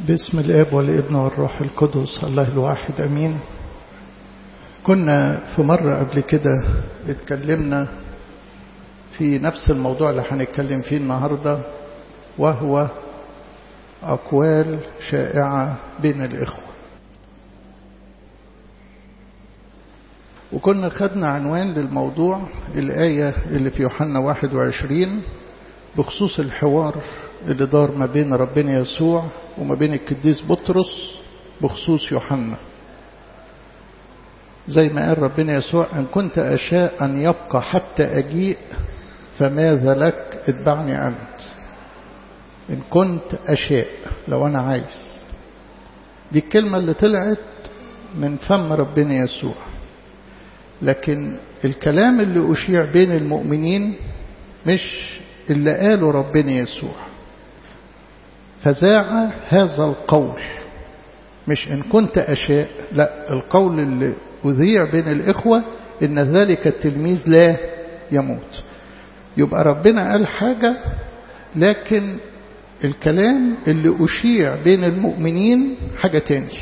باسم الاب والابن والروح القدس الله الواحد امين كنا في مرة قبل كده اتكلمنا في نفس الموضوع اللي هنتكلم فيه النهاردة وهو أقوال شائعة بين الإخوة وكنا خدنا عنوان للموضوع الآية اللي في يوحنا 21 بخصوص الحوار اللي دار ما بين ربنا يسوع وما بين القديس بطرس بخصوص يوحنا زي ما قال ربنا يسوع إن كنت أشاء أن يبقى حتى أجيء فماذا لك اتبعني أنت إن كنت أشاء لو أنا عايز دي الكلمة اللي طلعت من فم ربنا يسوع لكن الكلام اللي أشيع بين المؤمنين مش اللي قاله ربنا يسوع فزاع هذا القول مش إن كنت أشاء لا القول اللي أذيع بين الإخوة إن ذلك التلميذ لا يموت يبقى ربنا قال حاجة لكن الكلام اللي أشيع بين المؤمنين حاجة تاني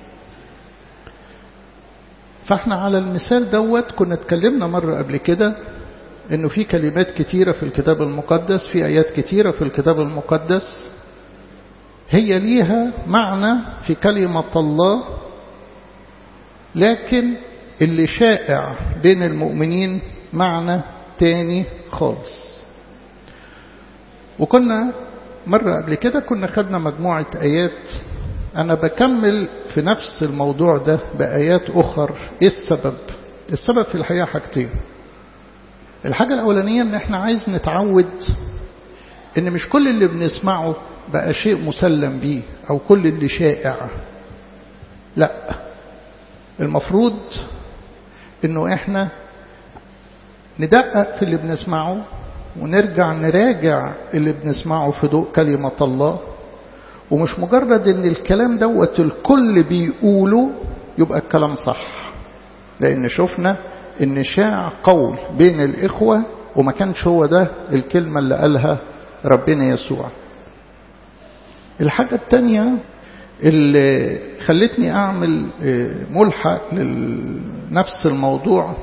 فاحنا على المثال دوت كنا اتكلمنا مرة قبل كده انه في كلمات كتيرة في الكتاب المقدس في ايات كتيرة في الكتاب المقدس هي ليها معنى في كلمة الله لكن اللي شائع بين المؤمنين معنى تاني خالص وكنا مرة قبل كده كنا خدنا مجموعة آيات أنا بكمل في نفس الموضوع ده بآيات أخر إيه السبب السبب في الحقيقة حاجتين الحاجة الأولانية إن إحنا عايز نتعود إن مش كل اللي بنسمعه بقى شيء مسلم بيه أو كل اللي شائع لا المفروض إنه إحنا ندقق في اللي بنسمعه ونرجع نراجع اللي بنسمعه في ضوء كلمة الله ومش مجرد ان الكلام دوت الكل بيقوله يبقى الكلام صح لان شفنا ان شاع قول بين الاخوة وما كانش هو ده الكلمة اللي قالها ربنا يسوع الحاجة التانية اللي خلتني اعمل ملحق لنفس الموضوع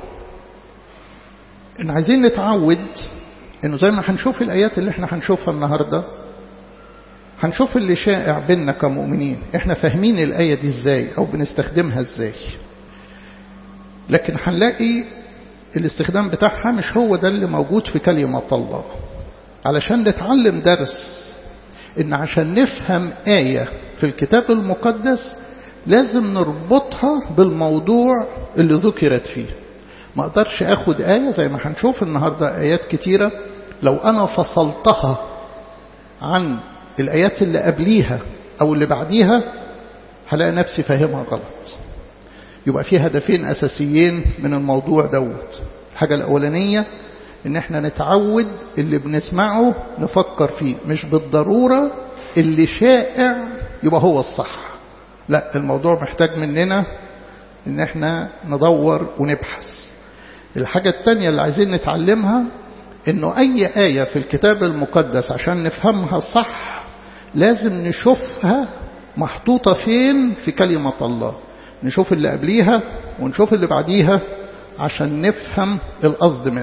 ان عايزين نتعود انه زي ما هنشوف الايات اللي احنا هنشوفها النهارده هنشوف اللي شائع بيننا كمؤمنين احنا فاهمين الآية دي ازاي او بنستخدمها ازاي لكن هنلاقي الاستخدام بتاعها مش هو ده اللي موجود في كلمة الله علشان نتعلم درس ان عشان نفهم آية في الكتاب المقدس لازم نربطها بالموضوع اللي ذكرت فيه ما اقدرش اخد آية زي ما هنشوف النهاردة آيات كتيرة لو انا فصلتها عن الآيات اللي قبليها أو اللي بعديها هلاقي نفسي فاهمها غلط يبقى في هدفين أساسيين من الموضوع دوت الحاجة الأولانية إن احنا نتعود اللي بنسمعه نفكر فيه مش بالضرورة اللي شائع يبقى هو الصح لا الموضوع محتاج مننا إن احنا ندور ونبحث الحاجة التانية اللي عايزين نتعلمها إنه أي آية في الكتاب المقدس عشان نفهمها صح لازم نشوفها محطوطة فين في كلمة الله نشوف اللي قبليها ونشوف اللي بعديها عشان نفهم القصد منه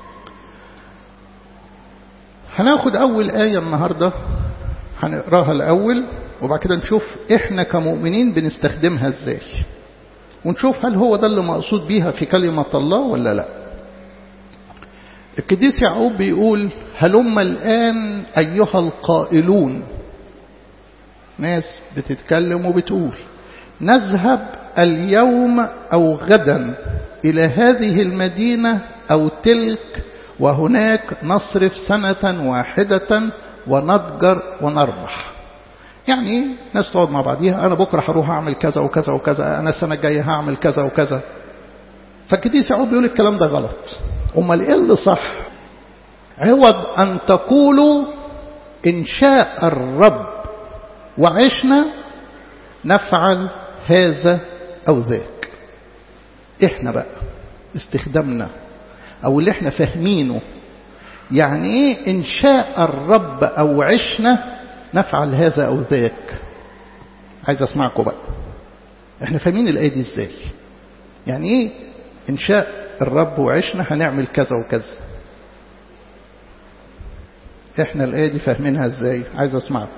هناخد أول آية النهاردة هنقراها الأول وبعد كده نشوف إحنا كمؤمنين بنستخدمها إزاي ونشوف هل هو ده اللي مقصود بيها في كلمة الله ولا لا القديس يعقوب بيقول هلم الآن أيها القائلون ناس بتتكلم وبتقول نذهب اليوم أو غدا إلى هذه المدينة أو تلك وهناك نصرف سنة واحدة ونتجر ونربح يعني ناس تقعد مع بعضيها أنا بكرة هروح أعمل كذا وكذا وكذا أنا السنة الجاية هعمل كذا وكذا فالقديس يعقوب بيقول الكلام ده غلط أمال إيه اللي صح عوض أن تقولوا إن شاء الرب وعشنا نفعل هذا أو ذاك إحنا بقى استخدامنا أو اللي إحنا فاهمينه يعني إيه إن شاء الرب أو عشنا نفعل هذا أو ذاك عايز اسمعكم بقى احنا فاهمين الآية دي ازاي يعني ايه ان شاء الرب وعشنا هنعمل كذا وكذا احنا الآية دي فاهمينها ازاي عايز اسمعكم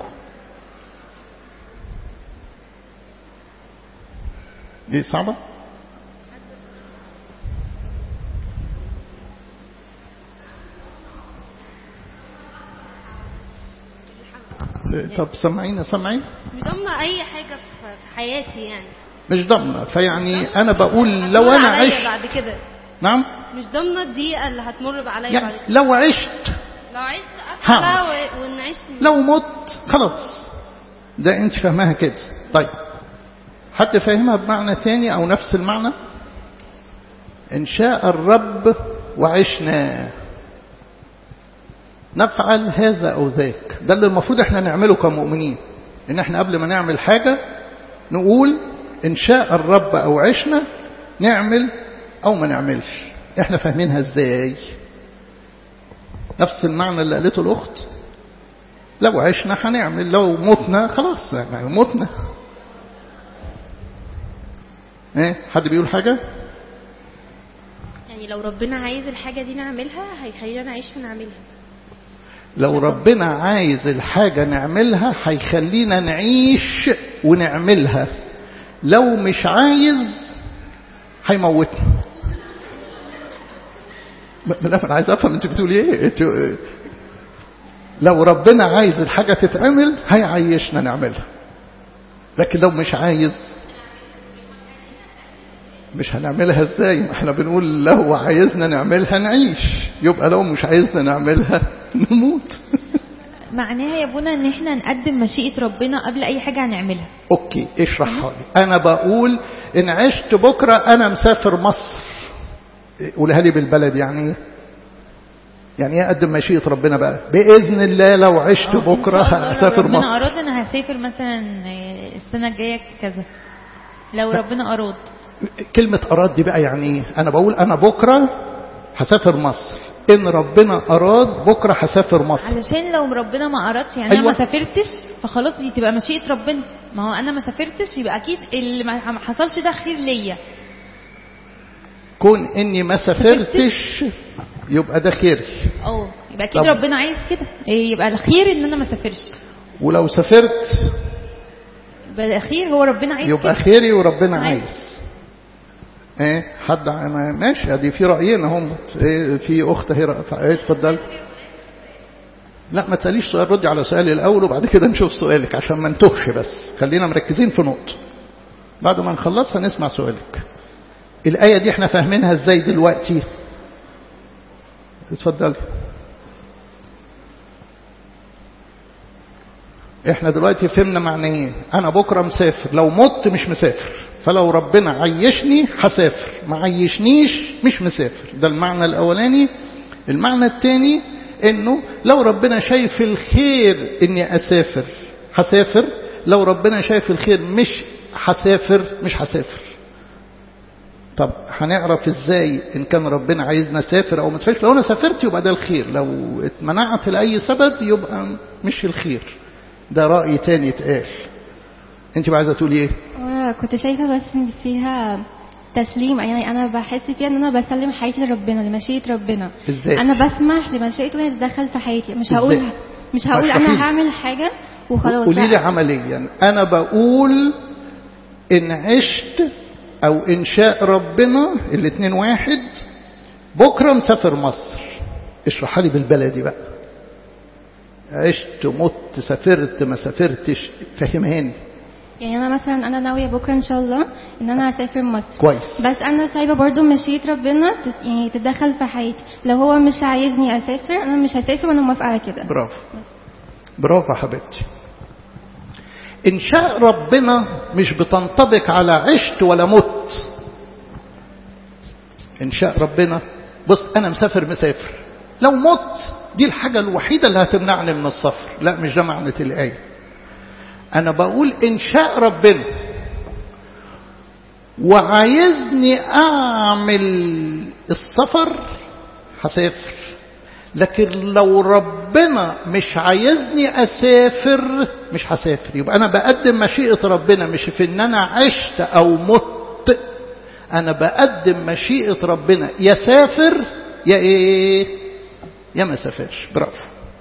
دي صعبة طب سمعينا سمعين مش ضامنة أي حاجة في في حياتي يعني مش ضامنة فيعني أنا بقول لو هتمر أنا عليا عشت بعد كده نعم مش ضامنة الدقيقة اللي هتمر عليا يعني بعد كده لو عشت لو عشت هعمل. أفعلها و- وإن عشت لو مت خلاص ده أنت فاهمها كده طيب حد فاهمها بمعنى تاني أو نفس المعنى إن شاء الرب وعشنا نفعل هذا أو ذاك ده اللي المفروض احنا نعمله كمؤمنين إن احنا قبل ما نعمل حاجة نقول إن شاء الرب أو عشنا نعمل أو ما نعملش احنا فاهمينها ازاي نفس المعنى اللي قالته الأخت لو عشنا هنعمل لو متنا خلاص يعني متنا ايه حد بيقول حاجة يعني لو ربنا عايز الحاجة دي نعملها هيخلينا نعيش ونعملها لو ربنا عايز الحاجة نعملها هيخلينا نعيش ونعملها لو مش عايز هيموتنا م- لا انا عايز افهم انت بتقولي ايه انت لو ربنا عايز الحاجة تتعمل هيعيشنا نعملها لكن لو مش عايز مش هنعملها ازاي ما احنا بنقول لو عايزنا نعملها نعيش يبقى لو مش عايزنا نعملها نموت معناها يا ابونا ان احنا نقدم مشيئة ربنا قبل اي حاجة هنعملها اوكي اشرحها لي انا بقول ان عشت بكرة انا مسافر مصر قولها لي بالبلد يعني ايه يعني ايه اقدم مشيئة ربنا بقى باذن الله لو عشت إن بكرة شاء الله لو هسافر ربنا مصر اراد انا هسافر مثلا آه، السنة الجاية كذا لو ربنا اراد كلمة أراد دي بقى يعني إيه؟ أنا بقول أنا بكرة هسافر مصر إن ربنا أراد بكرة هسافر مصر علشان لو ربنا ما ارادش يعني أيوة. انا ما سافرتش فخلاص دي تبقى مشيئة ربنا ما هو انا ما سافرتش يبقى اكيد اللي ما ما حصلش ده خير ليا كون إني ما سافرتش يبقى ده خير اه يبقى اكيد طب. ربنا عايز كده إيه، يبقى الخير ان انا ما سافرش ولو سافرت يبقى الخير هو ربنا عايز يبقى كده خيري وربنا عايز. عايز ايه حد انا ماشي ادي في رايين اهم ايه في اخت هي رأ- ايه اتفضل لا ما تساليش سؤال ردي على سؤالي الاول وبعد كده نشوف سؤالك عشان ما نتوهش بس خلينا مركزين في نقطه بعد ما نخلص هنسمع سؤالك الايه دي احنا فاهمينها ازاي دلوقتي اتفضلي احنا دلوقتي فهمنا معنى ايه انا بكره مسافر لو مت مش مسافر فلو ربنا عيشني هسافر ما عيشنيش مش مسافر ده المعنى الاولاني المعنى الثاني انه لو ربنا شايف الخير اني اسافر هسافر لو ربنا شايف الخير مش هسافر مش هسافر طب هنعرف ازاي ان كان ربنا عايزنا اسافر او ما اسافرش لو انا سافرت يبقى ده الخير لو اتمنعت لاي سبب يبقى مش الخير ده رأي تاني اتقال انت بقى عايزه تقولي ايه وانا كنت شايفه بس ان فيها تسليم يعني انا بحس فيها ان انا بسلم حياتي لربنا لمشيئه ربنا ازاي انا بسمح لمشيئته هي تتدخل في حياتي مش إزاي؟ هقول مش هقول اشرحي لي. انا هعمل حاجه وخلاص قولي لي لا. عمليا انا بقول ان عشت او ان شاء ربنا الاتنين واحد بكره مسافر مصر اشرحها لي بالبلدي بقى عشت مت سافرت ما سافرتش فهمهاني يعني انا مثلا انا ناويه بكره ان شاء الله ان انا هسافر مصر كويس بس انا سايبه برضو مشيئه ربنا تت- يعني تتدخل في حياتي لو هو مش عايزني اسافر انا مش هسافر وانا موافقه على كده برافو برافو يا حبيبتي إن شاء ربنا مش بتنطبق على عشت ولا مت إن شاء ربنا بص أنا مسافر مسافر لو مت دي الحاجة الوحيدة اللي هتمنعني من السفر لا مش ده معنى الآية أنا بقول إن شاء ربنا وعايزني أعمل السفر هسافر لكن لو ربنا مش عايزني أسافر مش هسافر يبقى أنا بقدم مشيئة ربنا مش في إن أنا عشت أو مت أنا بقدم مشيئة ربنا يا سافر يا إيه يا ما سافرش برافو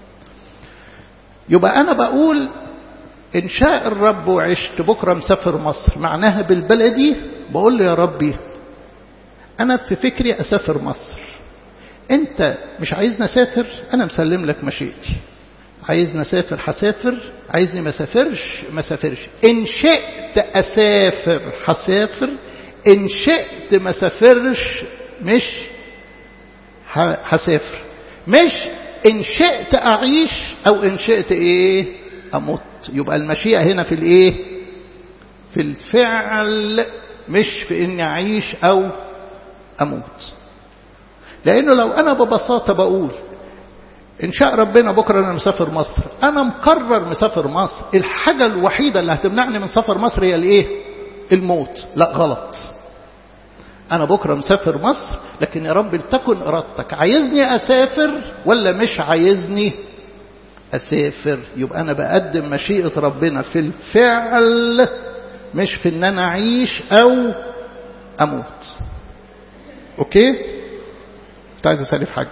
يبقى أنا بقول إن شاء الرب وعشت بكرة مسافر مصر معناها بالبلدي بقول له يا ربي أنا في فكري أسافر مصر أنت مش عايزني أسافر أنا مسلم لك مشيئتي عايزني أسافر هسافر عايزني ما أسافرش ما أسافرش إن شئت أسافر هسافر إن شئت ما أسافرش مش هسافر مش إن شئت أعيش أو إن شئت إيه أموت يبقى المشيئة هنا في الإيه في الفعل مش في إني أعيش أو أموت لأنه لو أنا ببساطة بقول إن شاء ربنا بكرة أنا مسافر مصر أنا مقرر مسافر مصر الحاجة الوحيدة اللي هتمنعني من سفر مصر هي الإيه الموت لا غلط أنا بكرة مسافر مصر لكن يا رب لتكن إرادتك عايزني أسافر ولا مش عايزني أسافر يبقى أنا بقدم مشيئة ربنا في الفعل مش في إن أنا أعيش أو أموت أوكي كنت عايز أسألي في حاجة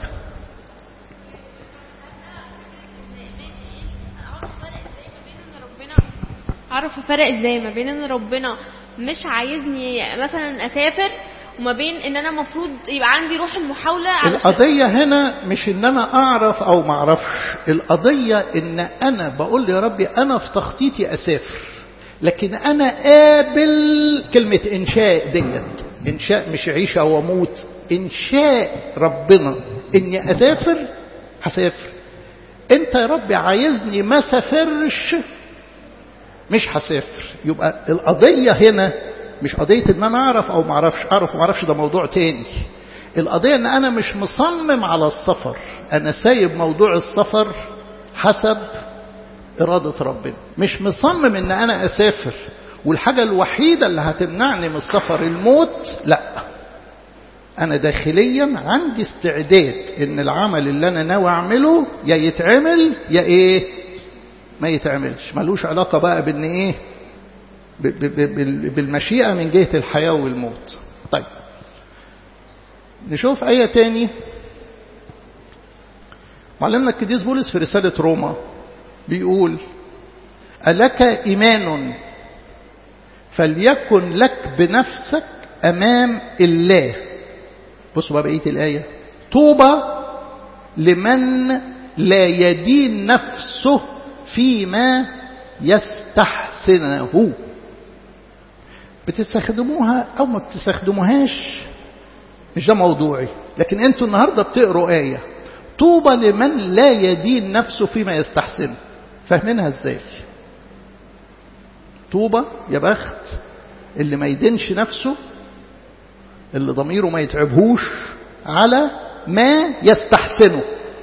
اعرف افرق ازاي ما بين ان ربنا مش عايزني مثلا اسافر وما بين ان انا المفروض يبقى عندي روح المحاوله علشان القضية هنا مش ان انا اعرف او ما اعرفش القضية ان انا بقول يا ربي انا في تخطيطي اسافر لكن انا قابل كلمة انشاء ديت انشاء مش عيش او اموت انشاء ربنا اني اسافر هسافر انت يا ربي عايزني ما سافرش مش هسافر يبقى القضية هنا مش قضية ان انا اعرف او ما اعرفش اعرف وما اعرفش ده موضوع تاني القضية ان انا مش مصمم على السفر انا سايب موضوع السفر حسب ارادة ربنا مش مصمم ان انا اسافر والحاجة الوحيدة اللي هتمنعني من السفر الموت لا انا داخليا عندي استعداد ان العمل اللي انا ناوي اعمله يا يتعمل يا ايه ما يتعملش ملوش علاقة بقى بان ايه بالمشيئة من جهة الحياة والموت طيب نشوف آية تاني معلمنا القديس بولس في رسالة روما بيقول ألك إيمان فليكن لك بنفسك أمام الله بصوا بقى بقية الآية طوبى لمن لا يدين نفسه فيما يستحسنه بتستخدموها او ما بتستخدموهاش مش ده موضوعي لكن انتوا النهارده بتقروا ايه طوبى لمن لا يدين نفسه فيما يستحسنه فاهمينها ازاي طوبى يا بخت اللي ما يدينش نفسه اللي ضميره ما يتعبهوش على ما يستحسنه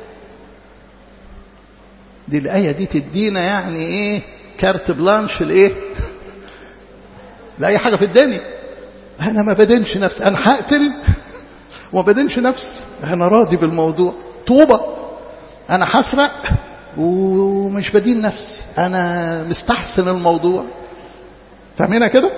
دي الآية دي تدينا يعني ايه كارت بلانش لايه لأي حاجة في الدنيا أنا ما بدينش نفسي أنا هقتل وما بدينش نفسي أنا راضي بالموضوع طوبة أنا هسرق ومش بدين نفسي أنا مستحسن الموضوع فاهمينها كده؟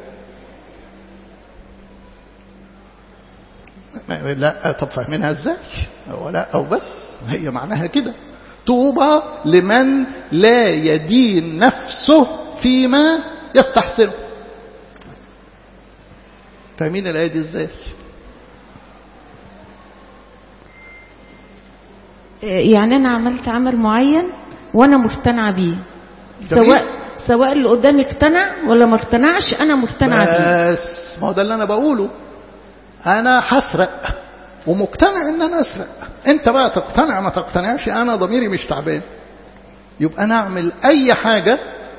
لا طب فاهمينها ازاي؟ هو لا أو بس هي معناها كده طوبى لمن لا يدين نفسه فيما يستحسنه فاهمين الآية دي ازاي يعني أنا عملت عمل معين وأنا مقتنعة بيه جميل. سواء سواء اللي قدامي اقتنع ولا ما اقتنعش أنا مقتنعة بيه بس ما هو ده اللي أنا بقوله أنا هسرق ومقتنع إن أنا أسرق أنت بقى تقتنع ما تقتنعش أنا ضميري مش تعبان يبقى أنا أعمل أي حاجة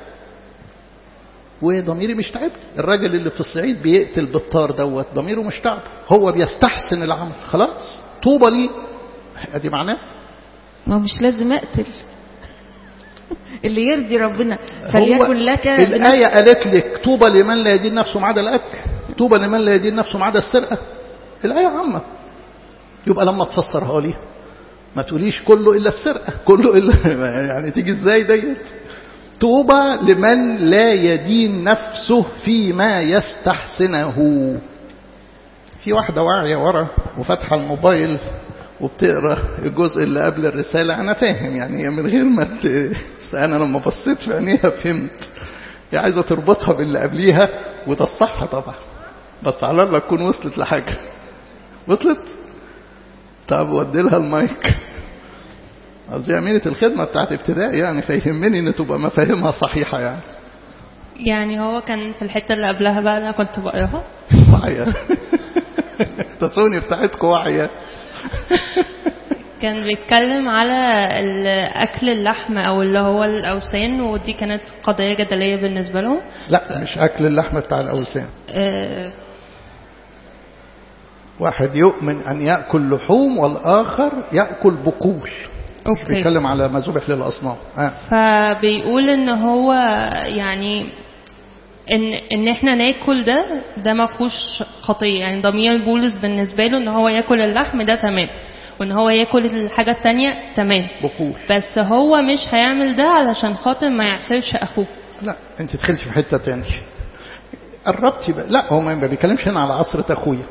وضميري مش تعب الراجل اللي في الصعيد بيقتل بالطار دوت ضميره مش تعب هو بيستحسن العمل خلاص طوبى لي ادي معناه ما مش لازم أقتل اللي يرضي ربنا هو فليكن لك الآية قالت لك طوبى لمن لا يدين نفسه ما عدا الأكل طوبى لمن لا يدين نفسه ما عدا السرقة الآية عامة يبقى لما تفسرها لي ما تقوليش كله إلا السرقة كله إلا يعني تيجي إزاي ديت طوبى لمن لا يدين نفسه فيما يستحسنه في واحدة واعية ورا وفاتحة الموبايل وبتقرا الجزء اللي قبل الرسالة أنا فاهم يعني من غير ما ت... أنا لما بصيت في عينيها فهمت هي عايزة تربطها باللي قبليها وده الصح طبعا بس على الله تكون وصلت لحاجة وصلت؟ طب ودي لها المايك قصدي أمينة الخدمة بتاعت ابتدائي يعني فيهمني إن تبقى مفاهيمها صحيحة يعني يعني هو كان في الحتة اللي قبلها بقى أنا كنت بقراها واعية تصوني بتاعتكم واعية كان بيتكلم على ال- أكل اللحم أو اللي هو الأوسان ودي كانت قضية جدلية بالنسبة لهم لا مش أكل اللحم بتاع الأوسان آه، واحد يؤمن أن يأكل لحوم والآخر يأكل بقول مش أوكي بيتكلم على ما ذبح للأصنام آه. فبيقول ان هو يعني ان ان احنا ناكل ده ده ما فيهوش خطيه يعني ضمير بولس بالنسبه له ان هو ياكل اللحم ده تمام وان هو ياكل الحاجه التانية تمام بقول بس هو مش هيعمل ده علشان خاطر ما يعسرش اخوه لا انت دخلتي في حته تانية قربتي بقى لا هو ما بيتكلمش هنا على عصرة اخويا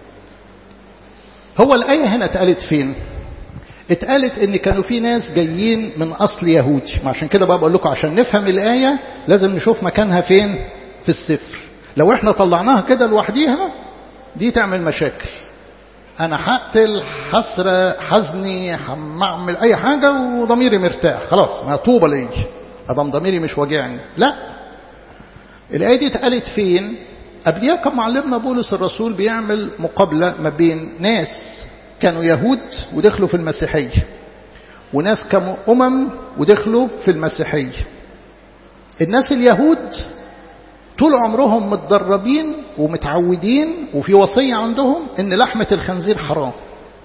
هو الآية هنا اتقالت فين اتقالت ان كانوا في ناس جايين من اصل يهودي ما عشان كده بقى بقول لكم عشان نفهم الآية لازم نشوف مكانها فين في السفر لو احنا طلعناها كده لوحديها دي تعمل مشاكل انا هقتل حسرة حزني هعمل اي حاجة وضميري مرتاح خلاص ما طوبى لي ادام ضميري مش واجعني لا الآية دي اتقالت فين قبليها كان معلمنا بولس الرسول بيعمل مقابلة ما بين ناس كانوا يهود ودخلوا في المسيحية وناس كانوا أمم ودخلوا في المسيحية الناس اليهود طول عمرهم متدربين ومتعودين وفي وصية عندهم ان لحمة الخنزير حرام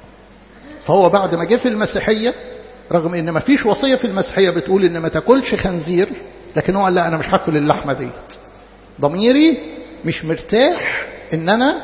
فهو بعد ما جه في المسيحية رغم ان ما فيش وصية في المسيحية بتقول ان ما تاكلش خنزير لكن هو قال لا انا مش هاكل اللحمة ديت ضميري مش مرتاح ان انا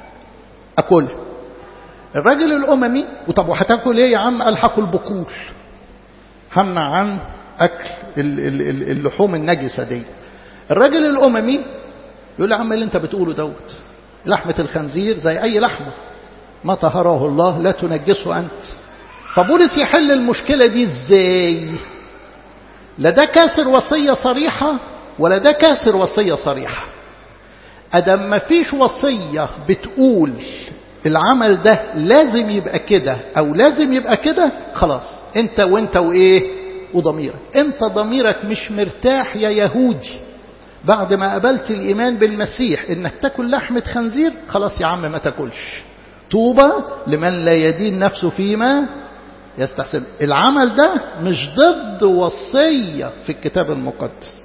اكل الراجل الاممي وطب وهتاكل ايه يا عم قال هاكل بقول همنع عن اكل ال- ال- ال- اللحوم النجسه دي الراجل الاممي يقول يا عم اللي انت بتقوله دوت لحمه الخنزير زي اي لحمه ما طهره الله لا تنجسه انت فبولس يحل المشكله دي ازاي لا ده كاسر وصيه صريحه ولا ده كاسر وصيه صريحه ادم ما فيش وصيه بتقول العمل ده لازم يبقى كده او لازم يبقى كده خلاص انت وانت وايه وضميرك انت ضميرك مش مرتاح يا يهودي بعد ما قبلت الايمان بالمسيح انك تاكل لحمه خنزير خلاص يا عم ما تاكلش طوبى لمن لا يدين نفسه فيما يستحسن العمل ده مش ضد وصيه في الكتاب المقدس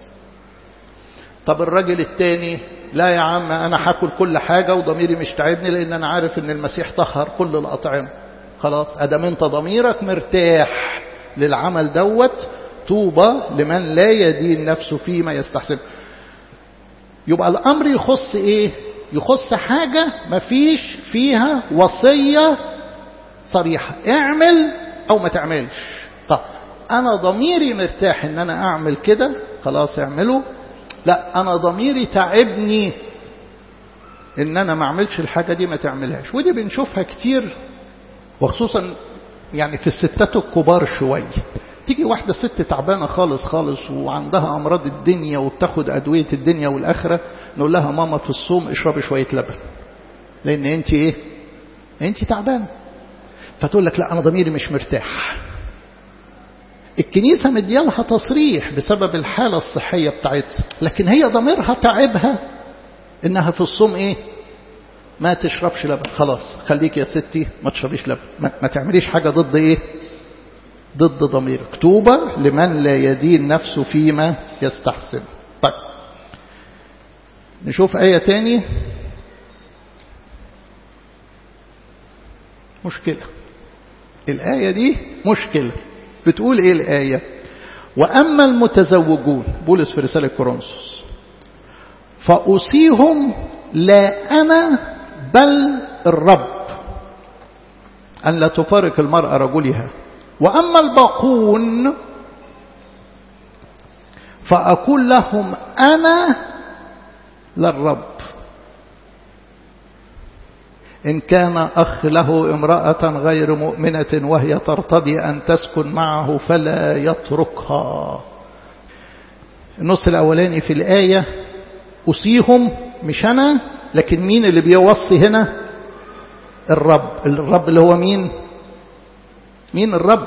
طب الراجل التاني لا يا عم انا هاكل كل حاجه وضميري مش تعبني لان انا عارف ان المسيح طهر كل الاطعمه خلاص ادام انت ضميرك مرتاح للعمل دوت طوبى لمن لا يدين نفسه فيما يستحسن يبقى الامر يخص ايه يخص حاجه مفيش فيها وصيه صريحه اعمل او ما تعملش طب انا ضميري مرتاح ان انا اعمل كده خلاص اعمله لا انا ضميري تعبني ان انا ما اعملش الحاجه دي ما تعملهاش ودي بنشوفها كتير وخصوصا يعني في الستات الكبار شويه تيجي واحدة ست تعبانة خالص خالص وعندها أمراض الدنيا وبتاخد أدوية الدنيا والآخرة نقول لها ماما في الصوم اشربي شوية لبن لأن أنت إيه؟ أنت تعبانة فتقول لك لا أنا ضميري مش مرتاح الكنيسة مديالها تصريح بسبب الحالة الصحية بتاعتها لكن هي ضميرها تعبها انها في الصوم ايه ما تشربش لبن خلاص خليك يا ستي ما تشربيش لبن ما, ما تعمليش حاجة ضد ايه ضد ضميرك توبة لمن لا يدين نفسه فيما يستحسن طيب نشوف آية تاني مشكلة الآية دي مشكلة بتقول ايه الآية وأما المتزوجون بولس في رسالة كورنثوس فأوصيهم لا أنا بل الرب أن لا تفارق المرأة رجلها وأما الباقون فأقول لهم أنا للرب إن كان أخ له امرأة غير مؤمنة وهي ترتضي أن تسكن معه فلا يتركها النص الأولاني في الآية أسيهم مش أنا لكن مين اللي بيوصي هنا الرب الرب اللي هو مين مين الرب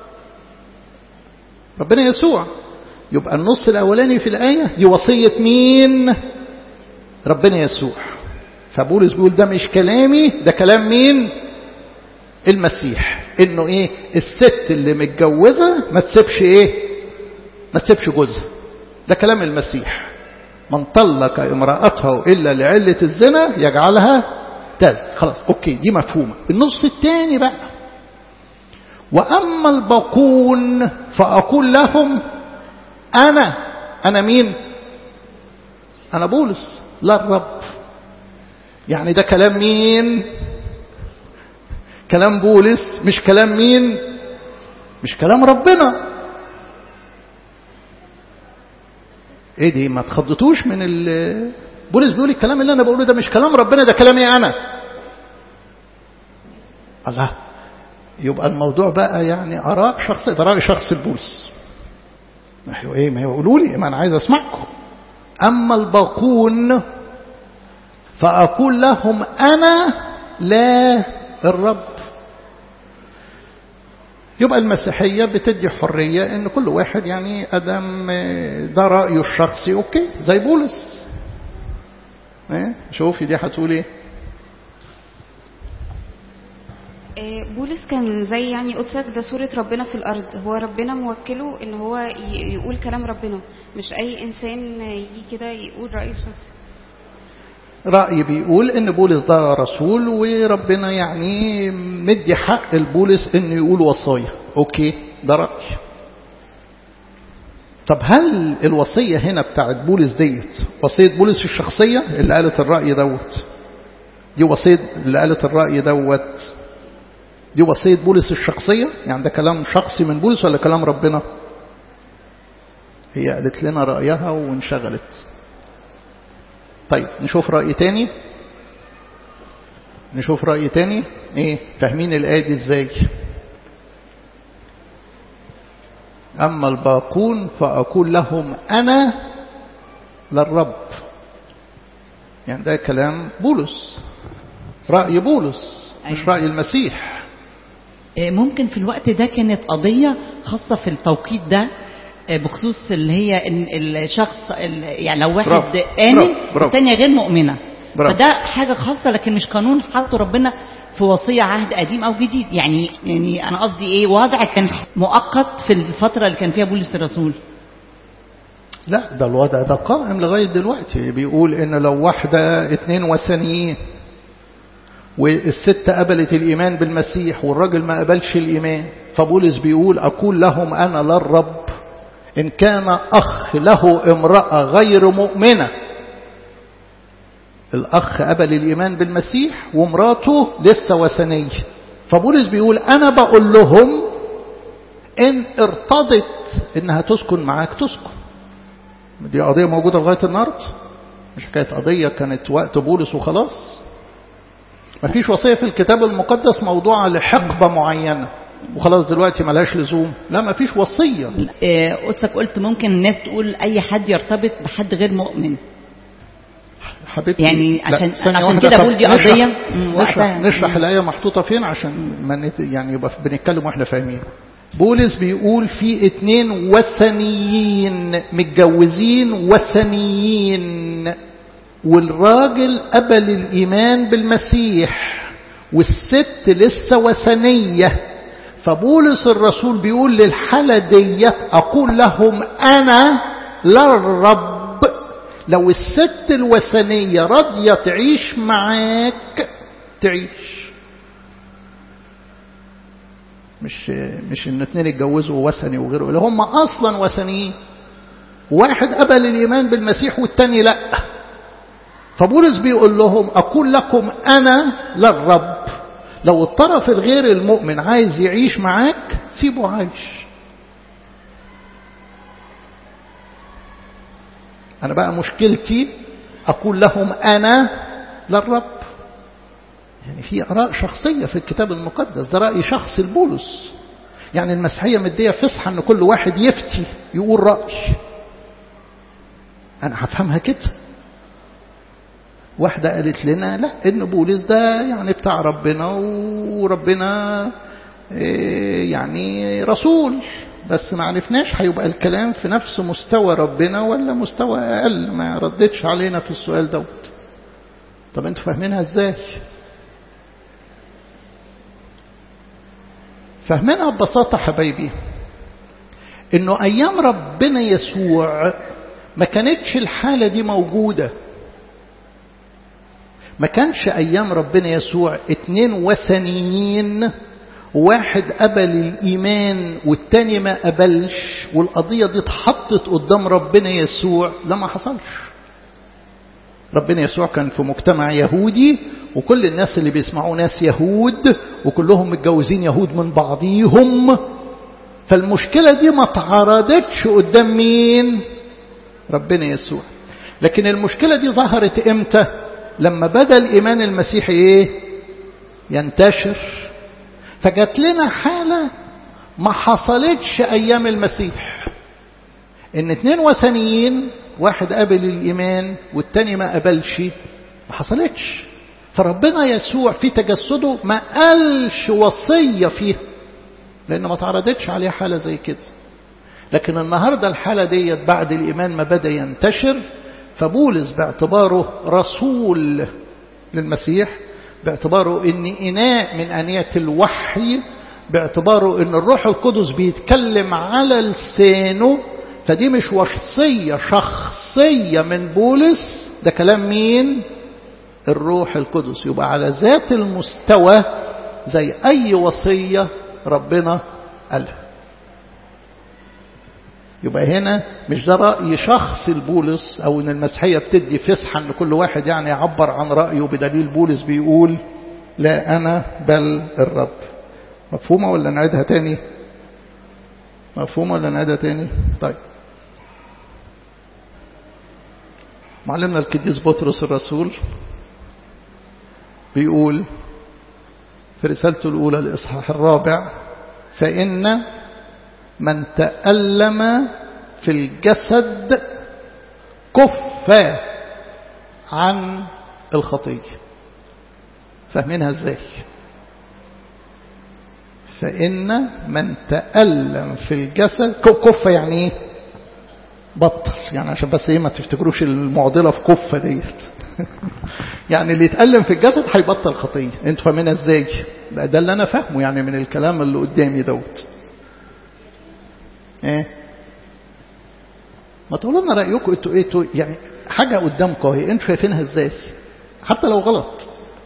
ربنا يسوع يبقى النص الأولاني في الآية دي وصية مين ربنا يسوع فبولس بيقول ده مش كلامي ده كلام مين المسيح انه ايه الست اللي متجوزة ما تسيبش ايه ما تسيبش جوزها ده كلام المسيح من طلق امرأته إلا لعلة الزنا يجعلها تزن خلاص اوكي دي مفهومة النص الثاني بقى وأما الباقون فأقول لهم أنا أنا مين أنا بولس لا الرب يعني ده كلام مين كلام بولس مش كلام مين مش كلام ربنا ايه دي ما تخضتوش من ال بولس بيقول الكلام اللي انا بقوله ده مش كلام ربنا ده كلامي انا الله يبقى الموضوع بقى يعني اراء شخص ده راي شخص البولس ما هو ايه ما يقولوا لي ما انا عايز اسمعكم اما الباقون فاقول لهم انا لا الرب يبقى المسيحية بتدي حرية ان كل واحد يعني ادم ده رأيه الشخصي اوكي زي بولس ايه شوفي دي هتقول ايه بولس كان زي يعني قدسك ده صورة ربنا في الأرض هو ربنا موكله إن هو يقول كلام ربنا مش أي إنسان يجي كده يقول رأيه الشخصي رأي بيقول ان بولس ده رسول وربنا يعني مدي حق لبولس انه يقول وصايا اوكي ده رأي طب هل الوصية هنا بتاعت بولس ديت وصية بولس الشخصية اللي قالت الرأي دوت دي وصية اللي قالت الرأي دوت دي وصية بولس الشخصية يعني ده كلام شخصي من بولس ولا كلام ربنا هي قالت لنا رأيها وانشغلت طيب نشوف رأي تاني نشوف رأي تاني ايه فاهمين الآية دي ازاي أما الباقون فأقول لهم أنا للرب يعني ده كلام بولس رأي بولس مش رأي المسيح ممكن في الوقت ده كانت قضية خاصة في التوقيت ده بخصوص اللي هي ان الشخص يعني لو واحد برافو. آمن برافو. برافو. والتانية غير مؤمنة برافو. فده حاجة خاصة لكن مش قانون حطه ربنا في وصية عهد قديم أو جديد يعني يعني أنا قصدي إيه وضع كان مؤقت في الفترة اللي كان فيها بولس الرسول لا ده الوضع ده قائم لغاية دلوقتي بيقول ان لو واحدة اتنين وثنيين والست قبلت الإيمان بالمسيح والراجل ما قبلش الإيمان فبولس بيقول أقول لهم أنا للرب إن كان أخ له امرأة غير مؤمنة الأخ قبل الإيمان بالمسيح ومراته لسه وثنية فبولس بيقول أنا بقول لهم إن ارتضت إنها تسكن معاك تسكن دي قضية موجودة لغاية النهاردة مش حكاية قضية كانت وقت بولس وخلاص ما فيش وصية في الكتاب المقدس موضوعة لحقبة معينة وخلاص دلوقتي ملهاش لزوم لا ما فيش وصية آه، قدسك قلت ممكن الناس تقول أي حد يرتبط بحد غير مؤمن حبيبتي يعني لا، عشان ثانية عشان واحدة. كده طب بقول دي نشرح- قضية مم، نشرح, وقتها. نشرح مم. الآية محطوطة فين عشان ما نت... يعني يبقى بنتكلم واحنا فاهمين بولس بيقول في اتنين وثنيين متجوزين وثنيين والراجل قبل الإيمان بالمسيح والست لسه وثنية فبولس الرسول بيقول للحالة دي أقول لهم أنا للرب لو الست الوثنية راضية تعيش معاك تعيش مش مش ان اتنين اتجوزوا وثني وغيره اللي هم اصلا وثنيين واحد قبل الايمان بالمسيح والتاني لا فبولس بيقول لهم اقول لكم انا للرب لو الطرف الغير المؤمن عايز يعيش معاك سيبه عايش أنا بقى مشكلتي أقول لهم أنا للرب يعني في آراء شخصية في الكتاب المقدس ده رأي شخصي لبولس يعني المسيحية مدية فصحى أن كل واحد يفتي يقول رأي أنا هفهمها كده واحدة قالت لنا لا إن بولس ده يعني بتاع ربنا وربنا يعني رسول بس ما عرفناش هيبقى الكلام في نفس مستوى ربنا ولا مستوى أقل ما ردتش علينا في السؤال دوت طب انتوا فاهمينها ازاي فاهمينها ببساطة حبايبي انه ايام ربنا يسوع ما كانتش الحالة دي موجودة ما كانش ايام ربنا يسوع اتنين وثنيين واحد قبل الإيمان والتاني ما قبلش والقضية دي اتحطت قدام ربنا يسوع لا ما حصلش ربنا يسوع كان في مجتمع يهودي وكل الناس اللي بيسمعوا ناس يهود وكلهم متجوزين يهود من بعضيهم فالمشكلة دي ما تعرضتش قدام مين ربنا يسوع لكن المشكلة دي ظهرت امتى لما بدأ الإيمان المسيحي ايه ينتشر فجات لنا حالة ما حصلتش أيام المسيح إن اتنين وثنيين واحد قبل الإيمان والتاني ما قبلش ما حصلتش فربنا يسوع في تجسده ما قالش وصية فيها لأن ما تعرضتش عليه حالة زي كده لكن النهاردة الحالة ديت بعد الإيمان ما بدأ ينتشر فبولس باعتباره رسول للمسيح باعتباره ان اناء من انية الوحي باعتباره ان الروح القدس بيتكلم على لسانه فدي مش وصية شخصية من بولس ده كلام مين الروح القدس يبقى على ذات المستوى زي اي وصية ربنا قالها يبقى هنا مش ده رأي شخص البولس أو إن المسيحية بتدي فسحة إن كل واحد يعني يعبر عن رأيه بدليل بولس بيقول لا أنا بل الرب مفهومة ولا نعيدها تاني مفهومة ولا نعيدها تاني طيب معلمنا القديس بطرس الرسول بيقول في رسالته الأولى الإصحاح الرابع فإن من تألم في الجسد كف عن الخطية فاهمينها ازاي فإن من تألم في الجسد كف يعني ايه بطل يعني عشان بس ايه ما تفتكروش المعضلة في كفة ديت يعني اللي يتألم في الجسد هيبطل خطية انتوا فاهمينها ازاي ده اللي انا فاهمه يعني من الكلام اللي قدامي دوت ايه ما تقولوا لنا رايكم انتوا ايه تو يعني حاجه قدامكم اهي انتوا شايفينها ازاي حتى لو غلط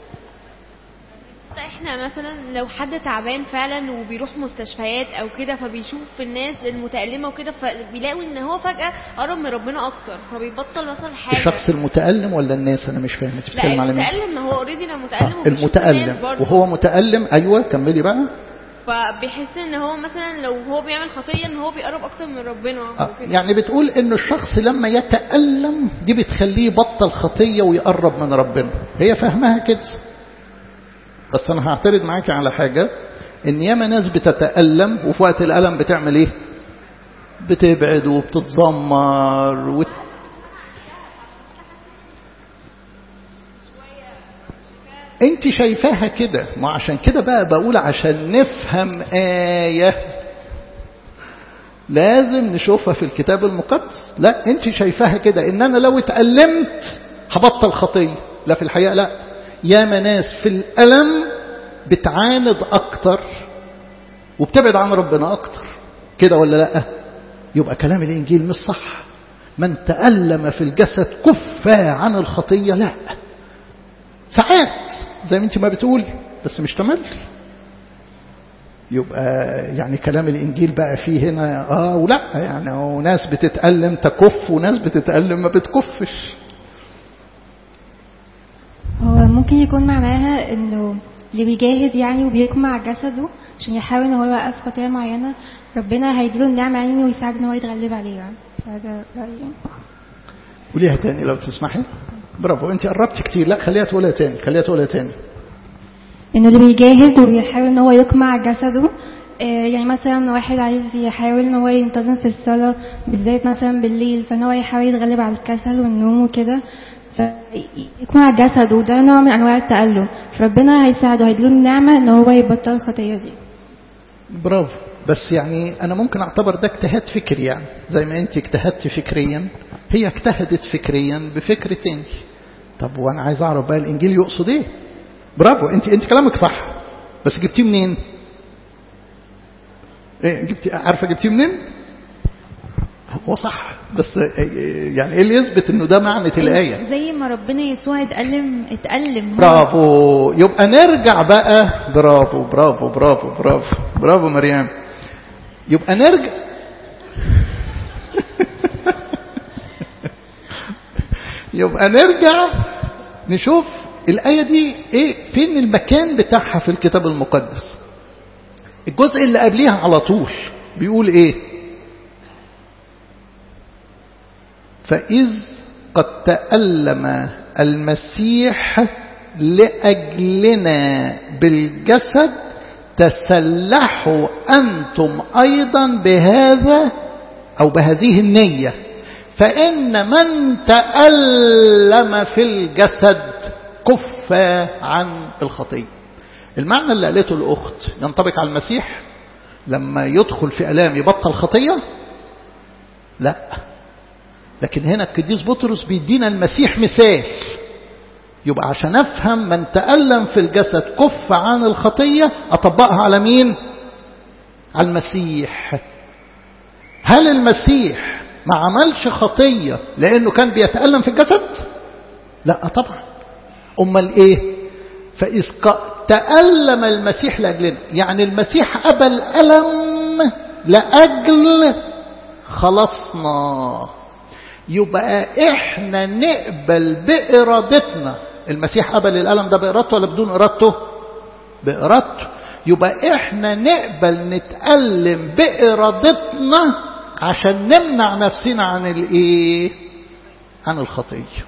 احنا مثلا لو حد تعبان فعلا وبيروح مستشفيات او كده فبيشوف الناس المتألمة وكده فبيلاقوا ان هو فجأة قرب من ربنا اكتر فبيبطل مثلا حاجة الشخص المتألم ولا الناس انا مش فاهم انت بتتكلم على مين المتألم ما هو اوريدي لما متألم آه المتألم وهو متألم ايوه كملي بقى فبيحس ان هو مثلا لو هو بيعمل خطيه ان هو بيقرب اكتر من ربنا آه يعني بتقول ان الشخص لما يتألم دي بتخليه يبطل خطيه ويقرب من ربنا هي فاهمها كده بس انا هعترض معاكي على حاجه ان ياما ناس بتتألم وفي وقت الألم بتعمل ايه بتبعد وبتتذمر وت... انت شايفاها كده ما عشان كده بقى بقول عشان نفهم آية لازم نشوفها في الكتاب المقدس لا انت شايفاها كده ان انا لو اتألمت هبطل خطية لا في الحقيقة لا ياما ناس في الألم بتعاند أكتر وبتبعد عن ربنا أكتر كده ولا لا يبقى كلام الإنجيل مش صح من تألم في الجسد كفى عن الخطية لا ساعات زي ما انت ما بتقولي بس مش تملي يبقى يعني كلام الإنجيل بقى فيه هنا آه ولا يعني وناس بتتألم تكف وناس بتتألم ما بتكفش هو ممكن يكون معناها انه اللي بيجاهد يعني وبيقمع جسده عشان يحاول ان هو يوقف خطية معينة ربنا هيديله النعمة يعني ويساعده ان هو يتغلب عليها يعني فده رأيي قوليها تاني لو تسمحي برافو انت قربت كتير لا خليها تقولها تاني خليها تقولها تاني انه اللي بيجاهد وبيحاول ان هو يقمع جسده آه، يعني مثلا واحد عايز يحاول ان هو ينتظم في الصلاة بالذات مثلا بالليل فان هو يحاول يتغلب على الكسل والنوم وكده فيقمع جسده ده نوع من انواع التألم فربنا هيساعده هيديله النعمة ان هو يبطل الخطية دي برافو بس يعني انا ممكن اعتبر ده اجتهاد فكري يعني زي ما انت اجتهدت فكريا هي اجتهدت فكريا بفكر تاني طب وانا عايز اعرف بقى الانجيل يقصد ايه برافو انت انت كلامك صح بس جبتيه منين ايه جبتي عارفه جبتيه منين هو صح بس يعني ايه اللي يثبت انه ده معنى الايه زي ما ربنا يسوع اتألم اتألم هو برافو يبقى نرجع بقى برافو برافو برافو برافو برافو مريم يبقى نرجع يبقى نرجع نشوف الآية دي إيه فين المكان بتاعها في الكتاب المقدس الجزء اللي قبليها على طول بيقول إيه فإذ قد تألم المسيح لأجلنا بالجسد تسلحوا أنتم أيضا بهذا أو بهذه النية فإن من تألم في الجسد كف عن الخطية المعنى اللي قالته الأخت ينطبق على المسيح لما يدخل في ألام يبطل خطية لا لكن هنا القديس بطرس بيدينا المسيح مثال يبقى عشان افهم من تألم في الجسد كف عن الخطية اطبقها على مين على المسيح هل المسيح ما عملش خطية لانه كان بيتألم في الجسد لا طبعا امال ايه فإذ تألم المسيح لأجلنا يعني المسيح أبى الألم لأجل خلصنا يبقى احنا نقبل بإرادتنا المسيح قبل الألم ده بإرادته ولا بدون إرادته بإرادته يبقى احنا نقبل نتألم بإرادتنا عشان نمنع نفسنا عن الايه عن الخطية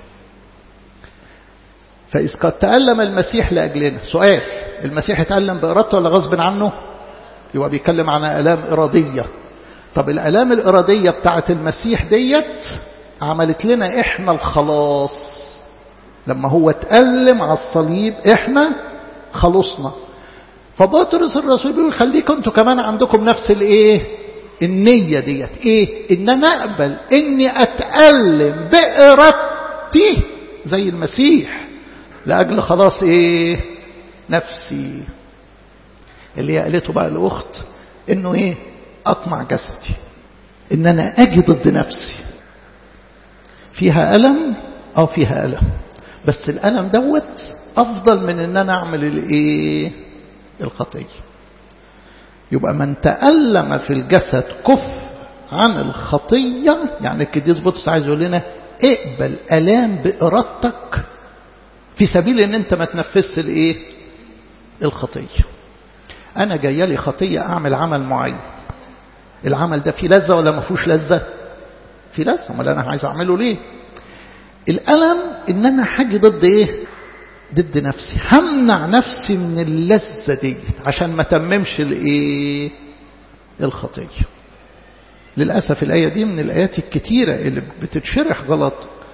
فإذ قد تألم المسيح لأجلنا سؤال المسيح اتألم بإرادته ولا غصب عنه يبقى بيتكلم عن آلام إرادية طب الآلام الإرادية بتاعت المسيح ديت عملت لنا إحنا الخلاص لما هو اتألم على الصليب إحنا خلصنا فبطرس الرسول بيقول خليكم انتوا كمان عندكم نفس الايه النية ديت ايه ان انا اقبل اني اتألم بإرادتي زي المسيح لأجل خلاص ايه نفسي اللي هي قالته بقى الأخت انه ايه اطمع جسدي ان انا اجي ضد نفسي فيها ألم اه فيها ألم بس الألم دوت أفضل من ان انا اعمل الايه الخطية يبقى من تألم في الجسد كف عن الخطية يعني القديس بطرس عايز يقول لنا اقبل ألام بإرادتك في سبيل ان انت ما تنفذش الايه الخطية انا جايه لي خطية اعمل عمل معين العمل ده فيه لذة ولا ما فيهوش لذة في لذة امال انا عايز اعمله ليه الالم ان انا حاجه ضد ايه ضد نفسي همنع نفسي من اللذة دي عشان ما تممش الايه الخطية للأسف الآية دي من الآيات الكتيرة اللي بتتشرح غلط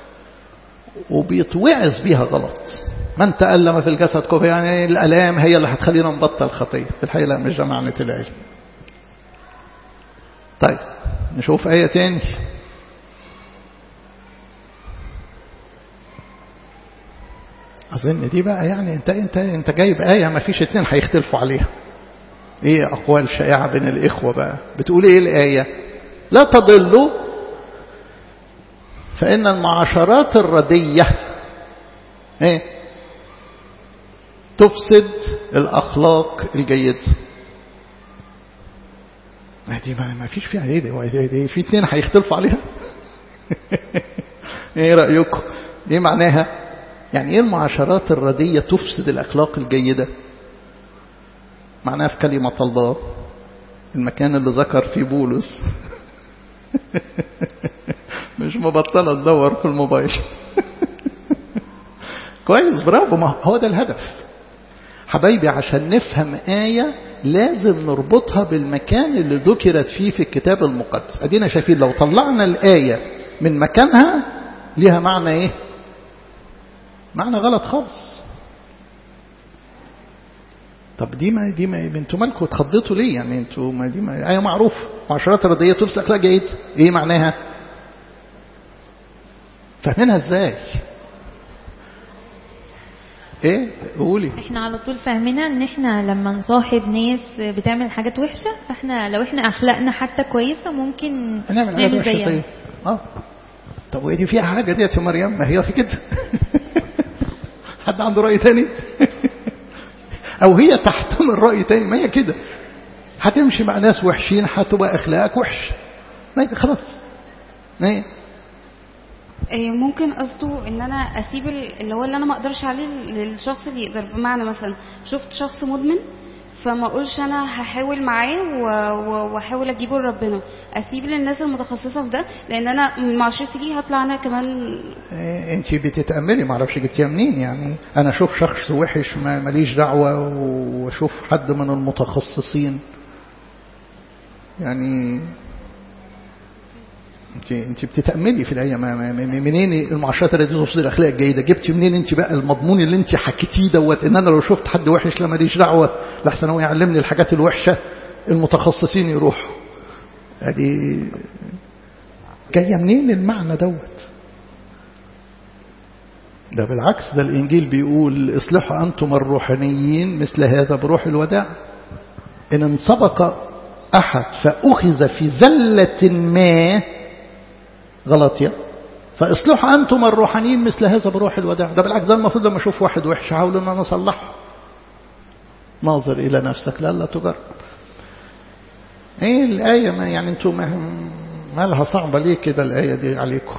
وبيتوعظ بيها غلط من تألم في الجسد كفر يعني الألام هي اللي هتخلينا نبطل خطية في الحقيقة لا مش ده معنى الآية طيب نشوف آية تاني أظن دي بقى يعني أنت أنت أنت جايب آية ما فيش اتنين هيختلفوا عليها إيه أقوال شائعة بين الإخوة بقى بتقول إيه الآية لا تضلوا فإن المعاشرات الردية إيه تفسد الأخلاق الجيدة دي ما فيش فيها ايه دي, دي في اتنين هيختلفوا عليها ايه رأيكم ايه معناها يعني ايه المعاشرات الردية تفسد الاخلاق الجيدة معناها في كلمة الله المكان اللي ذكر فيه بولس مش مبطلة تدور في الموبايل كويس برافو ما هو ده الهدف حبايبي عشان نفهم آية لازم نربطها بالمكان اللي ذكرت فيه في الكتاب المقدس ادينا شايفين لو طلعنا الآية من مكانها ليها معنى ايه معنى غلط خالص طب دي ما دي ما انتوا مالكم اتخضيتوا ليه يعني انتوا ما دي ما آية معروفة معاشرات ردية تلبس أخلاق جيد ايه معناها فاهمينها ازاي ايه قولي احنا على طول فاهمينها ان احنا لما نصاحب ناس بتعمل حاجات وحشه فاحنا لو احنا اخلاقنا حتى كويسه ممكن هنعمل حاجات وحشه زيها اه طب وايه دي فيها حاجه ديت يا مريم ما هي في كده حد عنده راي تاني او هي تحتمل راي تاني ما هي كده هتمشي مع ناس وحشين هتبقى اخلاقك وحش ما هي خلاص ما هي ممكن قصده ان انا اسيب اللي هو اللي انا ما اقدرش عليه للشخص اللي يقدر بمعنى مثلا شفت شخص مدمن فما اقولش انا هحاول معاه واحاول اجيبه لربنا اسيب للناس المتخصصه في ده لان انا من معاشرتي ليه هطلع انا كمان إيه انت بتتاملي ما اعرفش جبتيها منين يعني انا اشوف شخص وحش ما ماليش دعوه واشوف حد من المتخصصين يعني انت انت بتتاملي في الايه منين المعاشرات التي تفسد الاخلاق الجيده جبتي منين انت بقى المضمون اللي انت حكيتيه دوت ان انا لو شفت حد وحش لا ماليش دعوه لحسن هو يعلمني الحاجات الوحشه المتخصصين يروحوا ادي جايه منين المعنى دوت ده بالعكس ده الانجيل بيقول اصلحوا انتم الروحانيين مثل هذا بروح الوداع ان انسبق احد فاخذ في زله ما غلطية فاصلحوا أنتم الروحانيين مثل هذا بروح الوداع ده بالعكس ده المفروض لما أشوف واحد وحش حاول أن أنا أصلحه ناظر إلى نفسك لا لا تجرب إيه الآية ما يعني أنتم مالها صعبة ليه كده الآية دي عليكم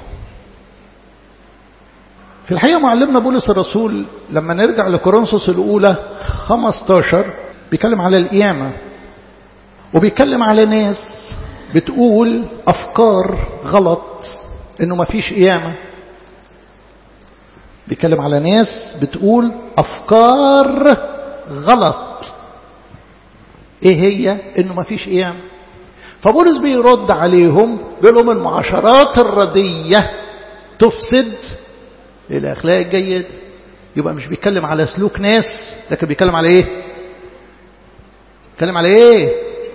في الحقيقة معلمنا بولس الرسول لما نرجع لكورنثوس الأولى 15 بيتكلم على القيامة وبيتكلم على ناس بتقول أفكار غلط إنه ما فيش قيامة بيتكلم على ناس بتقول أفكار غلط إيه هي إنه ما فيش قيامة فبولس بيرد عليهم بيقول لهم المعاشرات الردية تفسد الأخلاق الجيدة يبقى مش بيتكلم على سلوك ناس لكن بيتكلم على إيه بيتكلم على إيه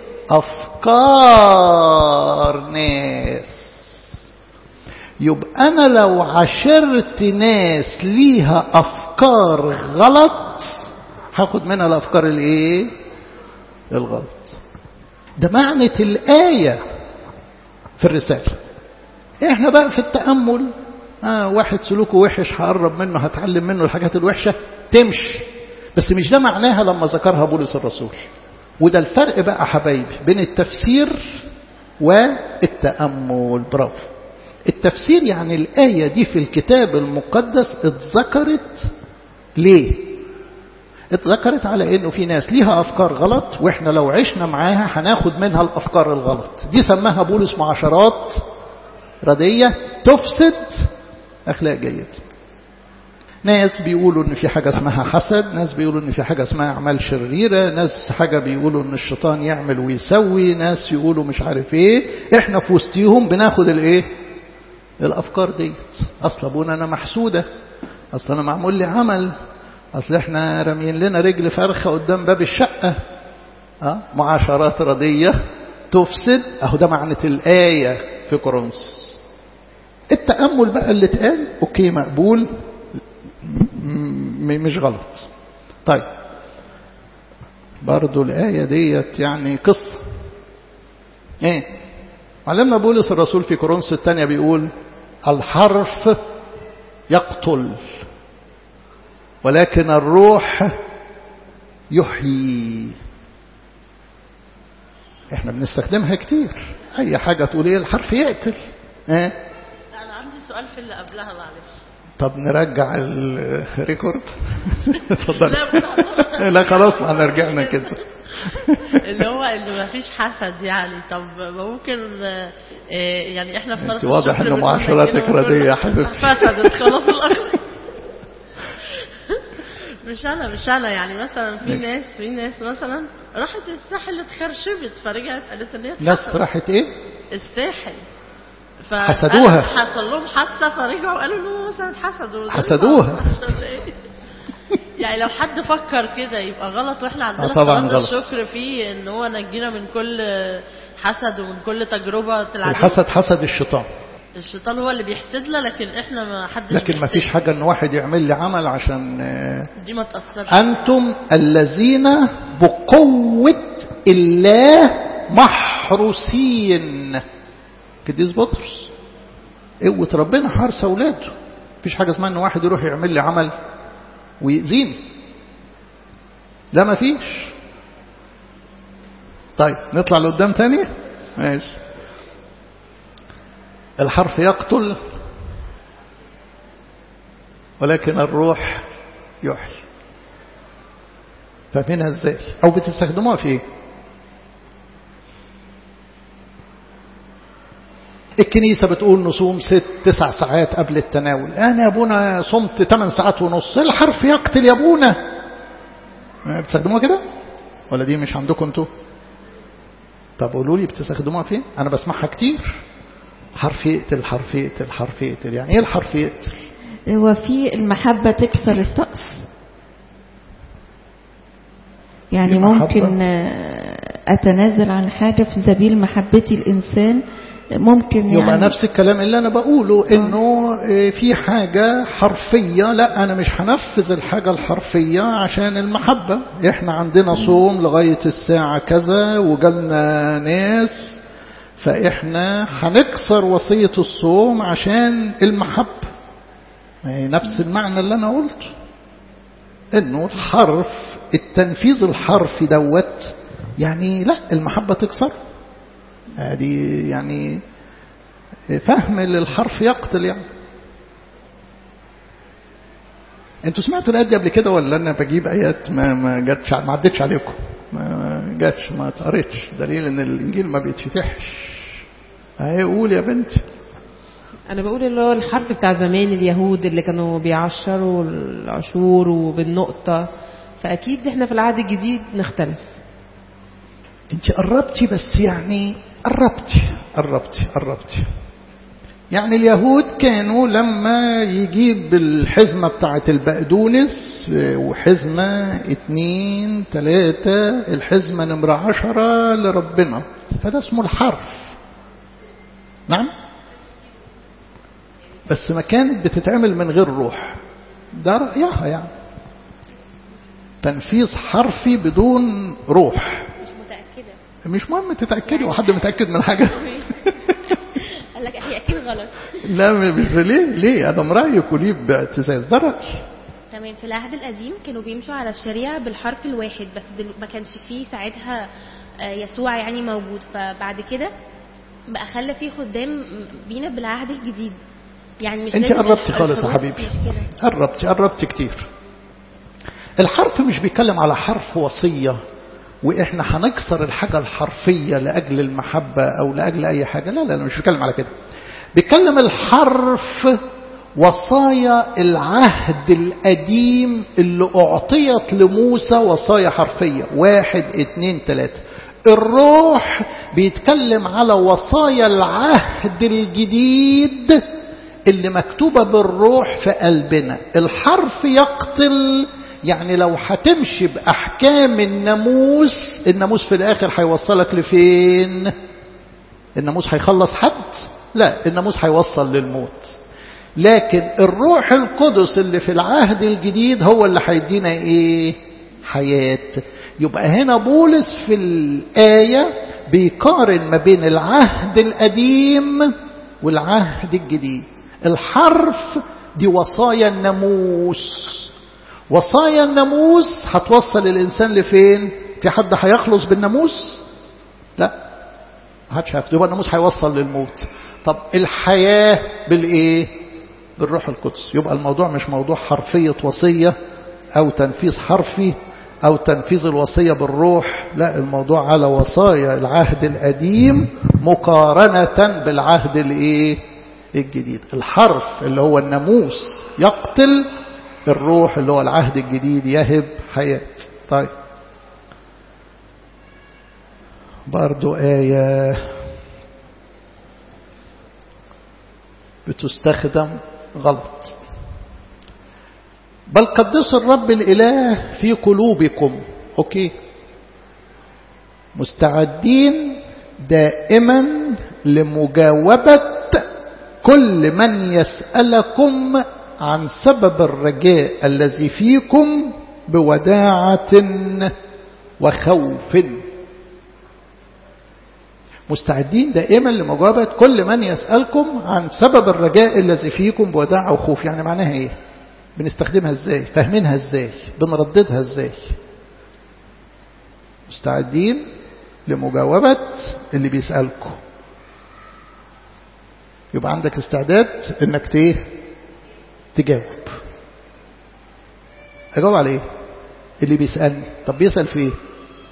أفكار ناس يبقى أنا لو عشرت ناس ليها أفكار غلط هاخد منها الأفكار الإيه الغلط ده معنى الآية في الرسالة احنا بقى في التأمل آه واحد سلوكه وحش هقرب منه هتعلم منه الحاجات الوحشة تمشي بس مش ده معناها لما ذكرها بولس الرسول وده الفرق بقى حبايبي بين التفسير والتأمل برافو التفسير يعني الآية دي في الكتاب المقدس اتذكرت ليه اتذكرت على انه في ناس ليها افكار غلط واحنا لو عشنا معاها هناخد منها الافكار الغلط دي سماها بولس معاشرات ردية تفسد اخلاق جيد ناس بيقولوا ان في حاجة اسمها حسد ناس بيقولوا ان في حاجة اسمها اعمال شريرة ناس حاجة بيقولوا ان الشيطان يعمل ويسوي ناس يقولوا مش عارف ايه احنا في وسطيهم بناخد الايه الافكار ديت اصل ابونا انا محسودة اصل انا معمول لي عمل اصل احنا راميين لنا رجل فرخة قدام باب الشقة أه؟ معاشرات ردية تفسد اهو ده معنى الآية في كورنثوس التأمل بقى اللي اتقال اوكي مقبول مش غلط طيب برضو الآية ديت يعني قصة ايه علمنا بولس الرسول في كورنثوس الثانية بيقول الحرف يقتل ولكن الروح يحيي احنا بنستخدمها كتير اي حاجة تقول ايه الحرف يقتل اه انا عندي سؤال في اللي قبلها معلش طب نرجع الريكورد اتفضل لا خلاص ما احنا رجعنا كده اللي هو اللي ما فيش حسد يعني طب ممكن آه، يعني احنا في انت طرف واضح الشكر ان بنقول معاشراتك كده ردية يا ونقول حبيبتي فسدت خلاص الاخر مش انا مش انا يعني مثلا في ماشي. ناس في ناس مثلا راحت الساحل اتخرشبت فرجعت قالت ان هي ناس اتحسدت. راحت ايه الساحل ف- حسدوها. حصل لهم حادثه فرجعوا قالوا انهم مثلا اتحسدوا حسدوها. يعني لو حد فكر كده يبقى غلط واحنا عندنا آه طبعاً صلاة غلط. الشكر فيه ان هو نجينا من كل حسد ومن كل تجربه العدو الحسد حسد الشيطان الشيطان هو اللي بيحسدنا لكن احنا ما حدش لكن ما فيش بيحسدنا. حاجة ان واحد يعمل لي عمل عشان آه، دي ما تاثرش أنتم الذين بقوة الله محروسين قديس بطرس قوة ربنا حارس أولاده مفيش حاجة اسمها إن واحد يروح يعمل لي عمل ويأذيني لا مفيش طيب نطلع لقدام تاني ماشي الحرف يقتل ولكن الروح يحيي فاهمينها ازاي او بتستخدموها في ايه الكنيسة بتقول نصوم ست تسع ساعات قبل التناول أنا يا أبونا صمت ثمان ساعات ونص الحرف يقتل يا أبونا بتستخدموها كده ولا دي مش عندكم انتوا طب قولوا لي بتستخدموها فين أنا بسمعها كتير حرف يقتل حرف يقتل حرف يقتل يعني ايه الحرف يقتل هو في المحبة تكسر الطقس يعني المحبة؟ ممكن آه، أتنازل عن حاجة في سبيل محبتي الإنسان ممكن يبقى يعني نفس الكلام اللي انا بقوله انه آه، في حاجة حرفية لا انا مش هنفذ الحاجة الحرفية عشان المحبة احنا عندنا صوم لغاية الساعة كذا وجالنا ناس فاحنا هنكسر وصية الصوم عشان المحبة ما هي نفس المعنى اللي انا قلته انه الحرف التنفيذ الحرفي دوت يعني لا المحبة تكسر هذه يعني فهم للحرف يقتل يعني انتوا سمعتوا الايات دي قبل كده ولا انا بجيب ايات ما ما جاتش ما عدتش عليكم ما جاتش ما اتقريتش دليل ان الانجيل ما بيتفتحش اهي قول يا بنتي انا بقول اللي هو الحرف بتاع زمان اليهود اللي كانوا بيعشروا العشور وبالنقطة فاكيد احنا في العهد الجديد نختلف انت قربتي بس يعني قربتي قربتي قربتي يعني اليهود كانوا لما يجيب الحزمة بتاعة البقدونس وحزمة اتنين تلاتة الحزمة نمرة عشرة لربنا فده اسمه الحرف نعم بس ما كانت بتتعمل من غير روح ده رأيها يعني تنفيذ حرفي بدون روح مش متأكدة مش مهم تتأكدي وحد متأكد من حاجة قال لك هي أكيد غلط لا مش ليه ليه أنا رأيك وليه باعتزاز ده رأي تمام في العهد القديم كانوا بيمشوا على الشريعة بالحرف الواحد بس دل... ما كانش فيه ساعتها آه، يسوع يعني موجود فبعد كده بقى خلى فيه خدام بينا بالعهد الجديد يعني مش انت لازم قربتي الح- خالص يا الحروف حبيبي مش كده قربتي قربتي كتير الحرف مش بيتكلم على حرف وصية وإحنا هنكسر الحاجة الحرفية لأجل المحبة أو لأجل أي حاجة لا لا لا مش بيتكلم على كده بيتكلم الحرف وصايا العهد القديم اللي أعطيت لموسى وصايا حرفية واحد اتنين تلاتة الروح بيتكلم على وصايا العهد الجديد اللي مكتوبة بالروح في قلبنا الحرف يقتل يعني لو هتمشي بأحكام الناموس الناموس في الآخر هيوصلك لفين الناموس هيخلص حد لا الناموس هيوصل للموت لكن الروح القدس اللي في العهد الجديد هو اللي هيدينا ايه حياة يبقى هنا بولس في الآية بيقارن ما بين العهد القديم والعهد الجديد الحرف دي وصايا الناموس وصايا الناموس هتوصل الإنسان لفين في حد هيخلص بالناموس لا محدش هياخده يبقى الناموس هيوصل للموت طب الحياة بالإيه بالروح القدس يبقى الموضوع مش موضوع حرفية وصية أو تنفيذ حرفي أو تنفيذ الوصية بالروح لا الموضوع على وصايا العهد القديم مقارنة بالعهد الإيه الجديد الحرف اللي هو الناموس يقتل الروح اللي هو العهد الجديد يهب حياة طيب برضو آية بتستخدم غلط بل قدسوا الرب الإله في قلوبكم أوكي مستعدين دائما لمجاوبة كل من يسألكم عن سبب الرجاء الذي فيكم بوداعة وخوف مستعدين دائما لمجابة كل من يسألكم عن سبب الرجاء الذي فيكم بوداعة وخوف يعني معناها ايه بنستخدمها ازاي فاهمينها ازاي بنرددها ازاي مستعدين لمجاوبة اللي بيسألكم يبقى عندك استعداد انك ايه تجاوب اجاوب على ايه اللي بيسألني طب بيسأل في ايه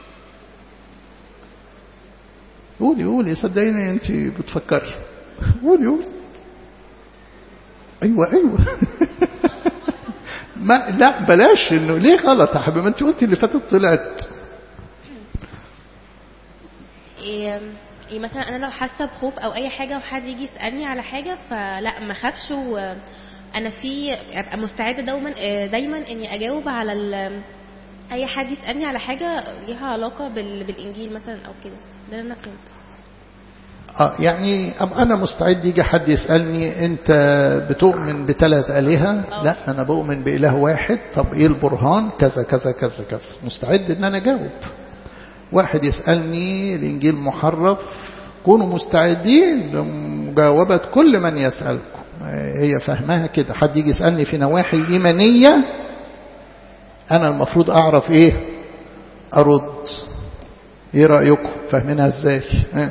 قولي قولي صدقيني انت بتفكري قولي قولي ايوه ايوه ما لا بلاش انه ليه غلط يا حبيبي ما انت قلتي اللي فاتت طلعت إيه إيه مثلا انا لو حاسه بخوف او اي حاجه وحد يجي يسالني على حاجه فلا ما اخافش وانا في ابقى مستعده دوما دايما اني اجاوب على اي حد يسالني على حاجه ليها علاقه بال... بالانجيل مثلا او كده ده انا فهمته اه يعني أم انا مستعد يجي حد يسالني انت بتؤمن بثلاث الهه لا انا بؤمن باله واحد طب ايه البرهان كذا كذا كذا كذا مستعد ان انا اجاوب واحد يسالني الانجيل محرف كونوا مستعدين لمجاوبه كل من يسالكم هي فهمها كده حد يجي يسالني في نواحي ايمانيه انا المفروض اعرف ايه ارد ايه رايكم فاهمينها ازاي اه؟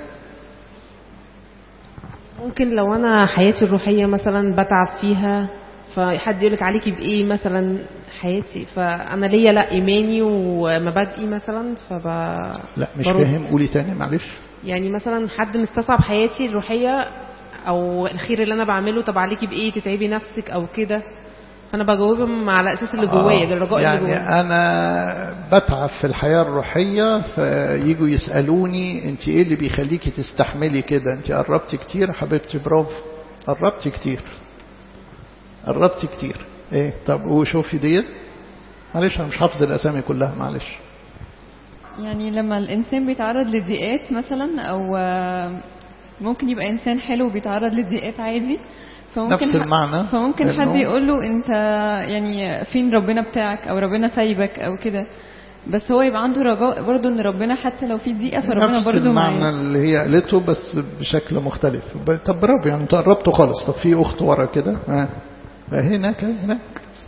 ممكن لو انا حياتي الروحيه مثلا بتعب فيها فحد يقولك عليكي بايه مثلا حياتي فانا ليا لا ايماني ومبادئي مثلا فب لا مش فاهم قولي تاني معلش يعني مثلا حد مستصعب حياتي الروحيه او الخير اللي انا بعمله طب عليكي بايه تتعبي نفسك او كده فانا بجاوبهم على اساس اللي جوايا آه الرجاء يعني اللي جوايا انا بتعب في الحياه الروحيه فييجوا يسالوني انت ايه اللي بيخليكي تستحملي كده انت قربتي كتير حبيبتي برافو قربتي كتير قربتي كتير ايه طب وشوفي ديت معلش انا مش حافظ الاسامي كلها معلش يعني لما الانسان بيتعرض لضيقات مثلا او ممكن يبقى انسان حلو بيتعرض لضيقات عادي فممكن نفس المعنى فممكن حد يقول له انت يعني فين ربنا بتاعك او ربنا سايبك او كده بس هو يبقى عنده رجاء برضه ان ربنا حتى لو في ضيقه فربنا نفس برضه معاه المعنى اللي هي قالته بس بشكل مختلف طب برافو يعني انتوا قربتوا خالص طب في اخت ورا كده ها هناك هناك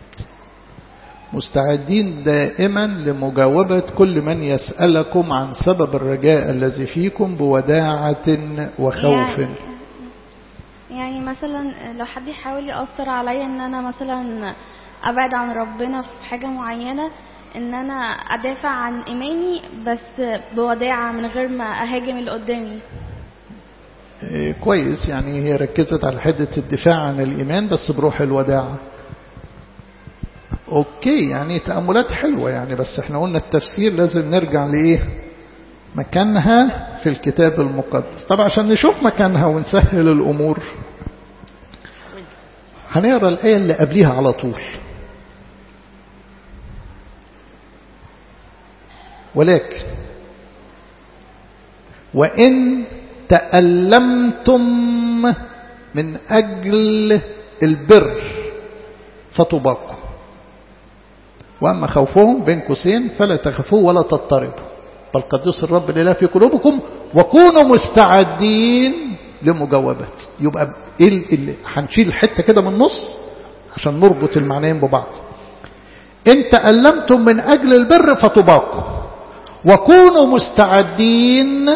مستعدين دائما لمجاوبة كل من يسألكم عن سبب الرجاء الذي فيكم بوداعة وخوف يعني يعني مثلا لو حد يحاول يأثر عليا ان انا مثلا ابعد عن ربنا في حاجة معينة ان انا ادافع عن ايماني بس بوداعة من غير ما اهاجم اللي قدامي إيه كويس يعني هي ركزت على حدة الدفاع عن الإيمان بس بروح الوداعة أوكي يعني تأملات حلوة يعني بس احنا قلنا التفسير لازم نرجع لإيه مكانها في الكتاب المقدس طبعا عشان نشوف مكانها ونسهل الأمور هنقرا الآية اللي قبليها على طول ولكن وإن تألمتم من أجل البر فطباكم وأما خوفهم بين قوسين فلا تخافوا ولا تضطربوا بل قدس الرب الإله في قلوبكم وكونوا مستعدين لمجاوبة يبقى إيه اللي هنشيل الحتة كده من النص عشان نربط المعنيين ببعض إن تألمتم من أجل البر فطباكم وكونوا مستعدين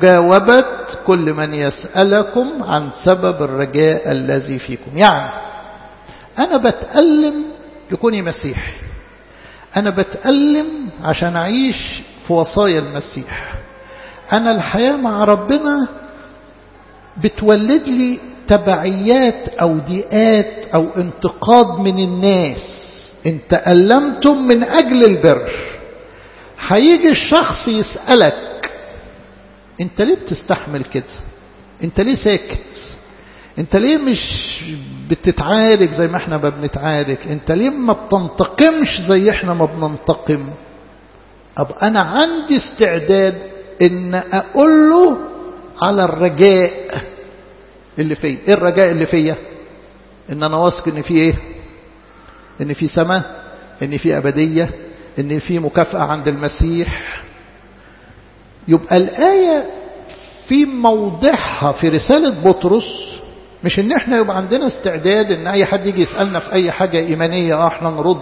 لمجاوبة كل من يسألكم عن سبب الرجاء الذي فيكم يعني أنا بتألم لكوني مسيحي أنا بتألم عشان أعيش في وصايا المسيح أنا الحياة مع ربنا بتولد لي تبعيات أو ضيقات أو انتقاد من الناس إن تألمتم من أجل البر هيجي الشخص يسألك أنت ليه بتستحمل كده أنت ليه ساكت أنت ليه مش بتتعالج زي ما احنا ما بنتعالج أنت ليه ما بتنتقمش زي احنا ما بننتقم أب أنا عندي استعداد إن أقول له على الرجاء اللي فيا ايه الرجاء اللي فيا ان انا واثق ان في ايه ان في سماء ان في ابديه ان في مكافاه عند المسيح يبقى الايه في موضعها في رساله بطرس مش ان احنا يبقى عندنا استعداد ان اي حد يجي يسالنا في اي حاجه ايمانيه اه احنا نرد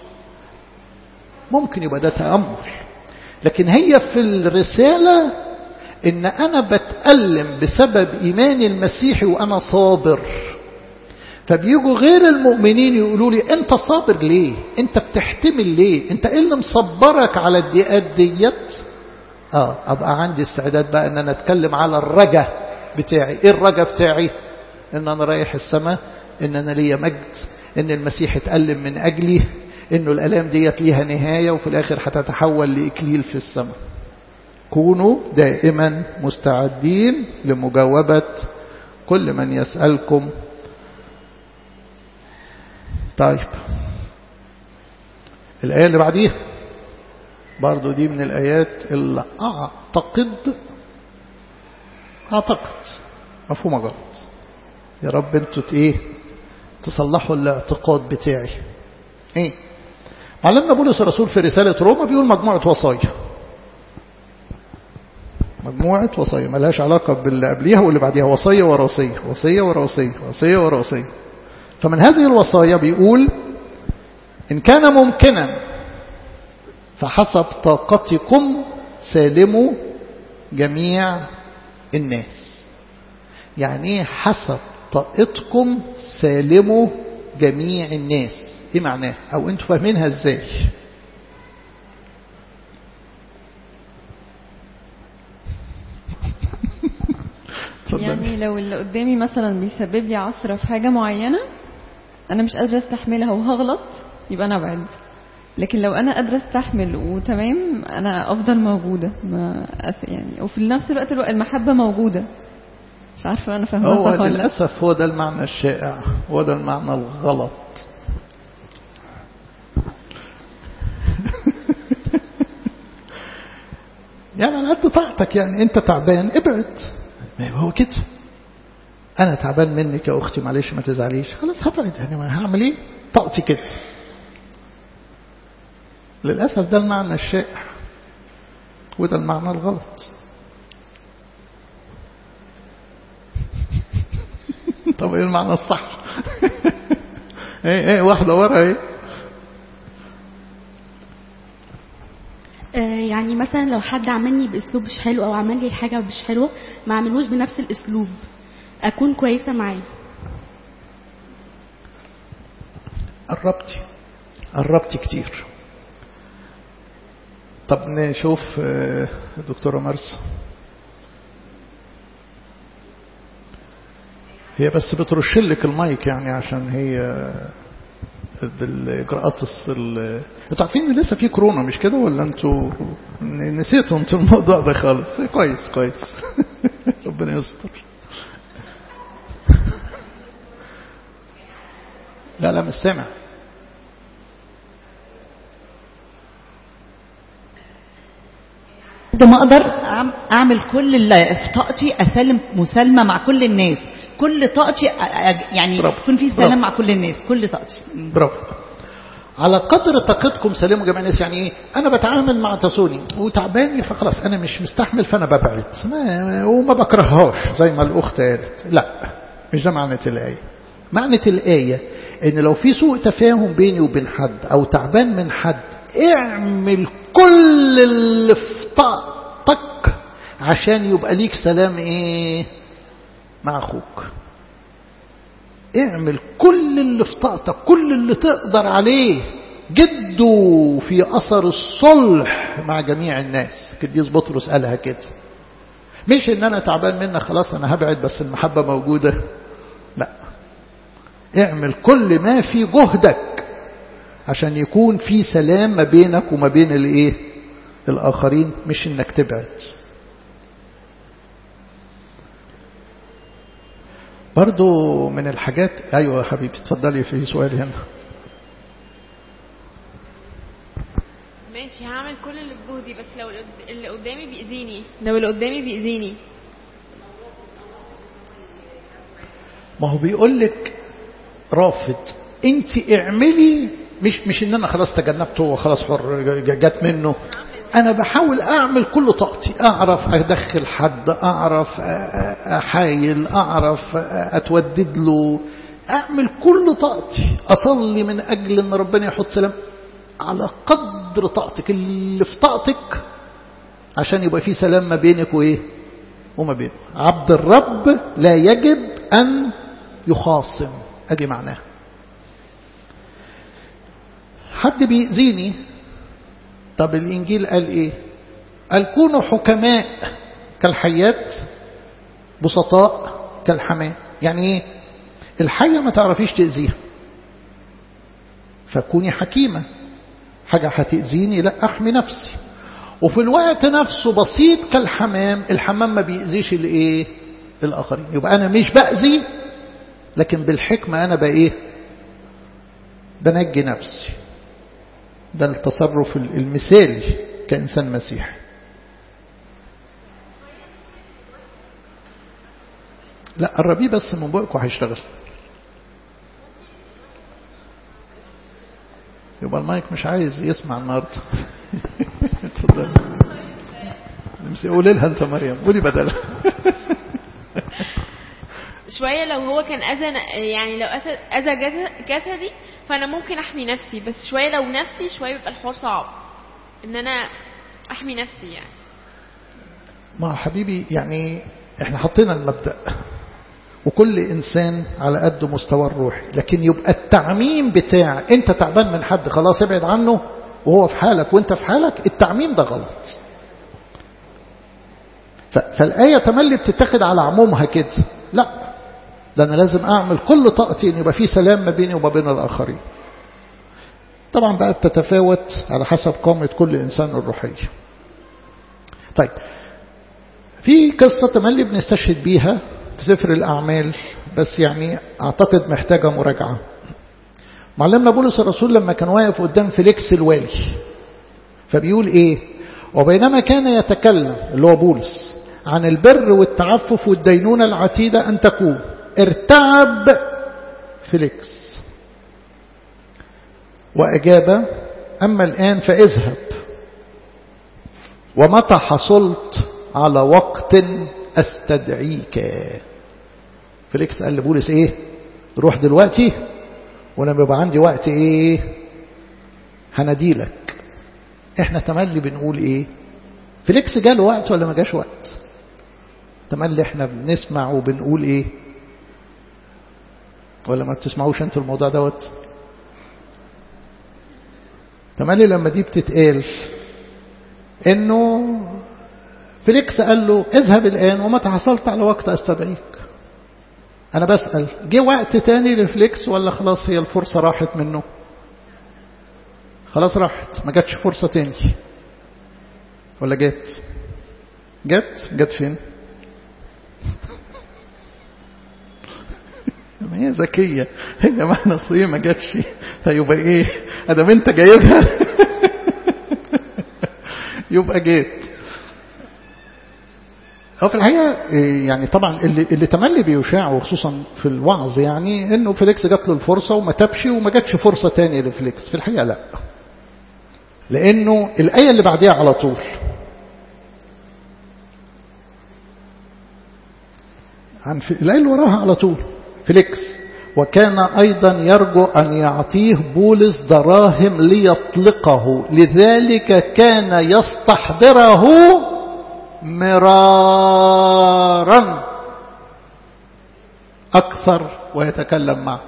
ممكن يبقى ده تامل لكن هي في الرساله ان انا بتألم بسبب ايماني المسيحي وانا صابر فبيجوا غير المؤمنين يقولوا لي انت صابر ليه انت بتحتمل ليه انت ايه اللي مصبرك على الضيقات ديت اه ابقى عندي استعداد بقى ان انا اتكلم على الرجا بتاعي ايه الرجا بتاعي ان انا رايح السماء ان انا ليا مجد ان المسيح اتألم من اجلي انه الالام ديت ليها نهاية وفي الاخر هتتحول لاكليل في السماء كونوا دائما مستعدين لمجاوبة كل من يسألكم طيب الآية اللي بعديها برضو دي من الآيات اللي أعتقد أعتقد مفهومة غلط يا رب انتوا ايه تصلحوا الاعتقاد بتاعي ايه معلمنا بولس الرسول في رسالة روما بيقول مجموعة وصايا مجموعة وصايا ملهاش علاقة باللي قبليها واللي بعديها وصية ورا وصية وصية ورا وصية وصية ورا وصية فمن هذه الوصايا بيقول إن كان ممكنا فحسب طاقتكم سالموا جميع الناس يعني ايه حسب طاقتكم سالموا جميع الناس ايه معناه او انتوا فاهمينها ازاي يعني لو اللي قدامي مثلا بيسبب لي عثرة في حاجة معينة أنا مش قادرة استحملها وهغلط يبقى أنا أبعد لكن لو أنا قادرة استحمل وتمام أنا أفضل موجودة ما أس يعني وفي نفس الوقت المحبة موجودة مش عارفة أنا فاهمة هو صح ولا لا. للأسف هو ده المعنى الشائع هو ده المعنى الغلط يعني على قد طاقتك يعني انت تعبان ابعد ما هو كده انا تعبان منك يا اختي معلش ما تزعليش خلاص هبعد يعني ما هعمل ايه طاقتي كده للاسف ده المعنى الشائع وده المعنى الغلط طب ايه المعنى الصح ايه ايه واحده ورا ايه يعني مثلا لو حد عملني باسلوب مش حلو او عمل لي حاجه مش حلوه ما اعملوش بنفس الاسلوب اكون كويسه معاه قربتي قربتي كتير طب نشوف دكتورة مرسى هي بس بترش لك المايك يعني عشان هي بالاجراءات ال انتوا عارفين ان لسه في كورونا مش كده ولا انتوا نسيتوا انتوا الموضوع ده خالص كويس كويس ربنا يستر لا لا مش سامع قد ما اقدر اعمل كل اللي في طاقتي اسلم مسالمه مع كل الناس كل طاقتي يعني يكون في سلام مع كل الناس كل طاقتي برافو على قدر طاقتكم سلموا جميع الناس يعني ايه انا بتعامل مع تسوني وتعباني فخلاص انا مش مستحمل فانا ببعد وما بكرههاش زي ما الاخت قالت لا مش ده معنى الايه معنى الايه ان لو في سوء تفاهم بيني وبين حد او تعبان من حد اعمل كل اللي في طاقتك عشان يبقى ليك سلام ايه مع اخوك اعمل كل اللي في طاقتك كل اللي تقدر عليه جدوا في أثر الصلح مع جميع الناس قديس بطرس قالها كده مش ان انا تعبان منك خلاص انا هبعد بس المحبة موجودة لا اعمل كل ما في جهدك عشان يكون في سلام ما بينك وما بين الايه الاخرين مش انك تبعد برضو من الحاجات ايوه يا حبيبي اتفضلي في سؤال هنا ماشي هعمل كل اللي بجهدي بس لو اللي قدامي بيأذيني لو اللي قدامي بيأذيني ما هو بيقول لك رافض انت اعملي مش مش ان انا خلاص تجنبته وخلاص حر جت منه انا بحاول اعمل كل طاقتي اعرف ادخل حد اعرف احايل اعرف اتودد له اعمل كل طاقتي اصلي من اجل ان ربنا يحط سلام على قدر طاقتك اللي في طاقتك عشان يبقى في سلام ما بينك وايه وما بينه عبد الرب لا يجب ان يخاصم ادي معناه حد بيأذيني طب الإنجيل قال إيه قال كونوا حكماء كالحيات بسطاء كالحماة يعني إيه الحية ما تعرفيش تأذيها فكوني حكيمة حاجة هتأذيني لا أحمي نفسي وفي الوقت نفسه بسيط كالحمام الحمام ما بيأذيش الايه الآخرين يبقى أنا مش بأذي لكن بالحكمة أنا بقى إيه بنجي نفسي ده التصرف المثالي كإنسان مسيحي لا قربيه بس من بقك وهيشتغل يبقى المايك مش عايز يسمع النهارده اتفضل قولي لها انت مريم قولي بدلها شويه لو هو كان اذى يعني لو اذى جسدي فانا ممكن احمي نفسي بس شويه لو نفسي شويه بيبقى الحوار صعب ان انا احمي نفسي يعني ما حبيبي يعني احنا حطينا المبدأ وكل إنسان على قد مستوى الروح لكن يبقى التعميم بتاع أنت تعبان من حد خلاص ابعد عنه وهو في حالك وانت في حالك التعميم ده غلط فالآية تملي بتتاخد على عمومها كده لا ده أنا لازم أعمل كل طاقتي أن يبقى في سلام ما بيني وما بين الآخرين طبعا بقى بتتفاوت على حسب قامة كل إنسان الروحية طيب في قصة تملي بنستشهد بيها في سفر الأعمال بس يعني أعتقد محتاجة مراجعة معلمنا بولس الرسول لما كان واقف قدام فيليكس الوالي فبيقول إيه وبينما كان يتكلم اللي هو بولس عن البر والتعفف والدينونة العتيدة أن تكون ارتعب فيليكس وأجاب أما الآن فاذهب ومتى حصلت على وقت استدعيك فيليكس قال لبولس ايه روح دلوقتي ولما يبقى عندي وقت ايه هناديلك احنا تملي بنقول ايه فيليكس جاله وقت ولا ما جاش وقت تملي احنا بنسمع وبنقول ايه ولا ما بتسمعوش انتوا الموضوع دوت تملي لما دي بتتقال انه فيليكس قال له اذهب الآن ومتى حصلت على وقت أستدعيك أنا بسأل جه وقت تاني لفليكس ولا خلاص هي الفرصة راحت منه خلاص راحت ما جاتش فرصة تاني ولا جت جت جت فين ما هي ذكية هي معنى اصل ما جاتش فيبقى ايه ادام انت جايبها يبقى جيت هو في الحقيقة يعني طبعا اللي, اللي تملي بيشاع وخصوصا في الوعظ يعني انه فيليكس جات له الفرصة وما تبش وما جاتش فرصة تانية لفيليكس في الحقيقة لا لانه الآية اللي بعديها على طول عن الآية اللي وراها على طول فيليكس وكان أيضا يرجو أن يعطيه بولس دراهم ليطلقه لذلك كان يستحضره مرارا أكثر ويتكلم معه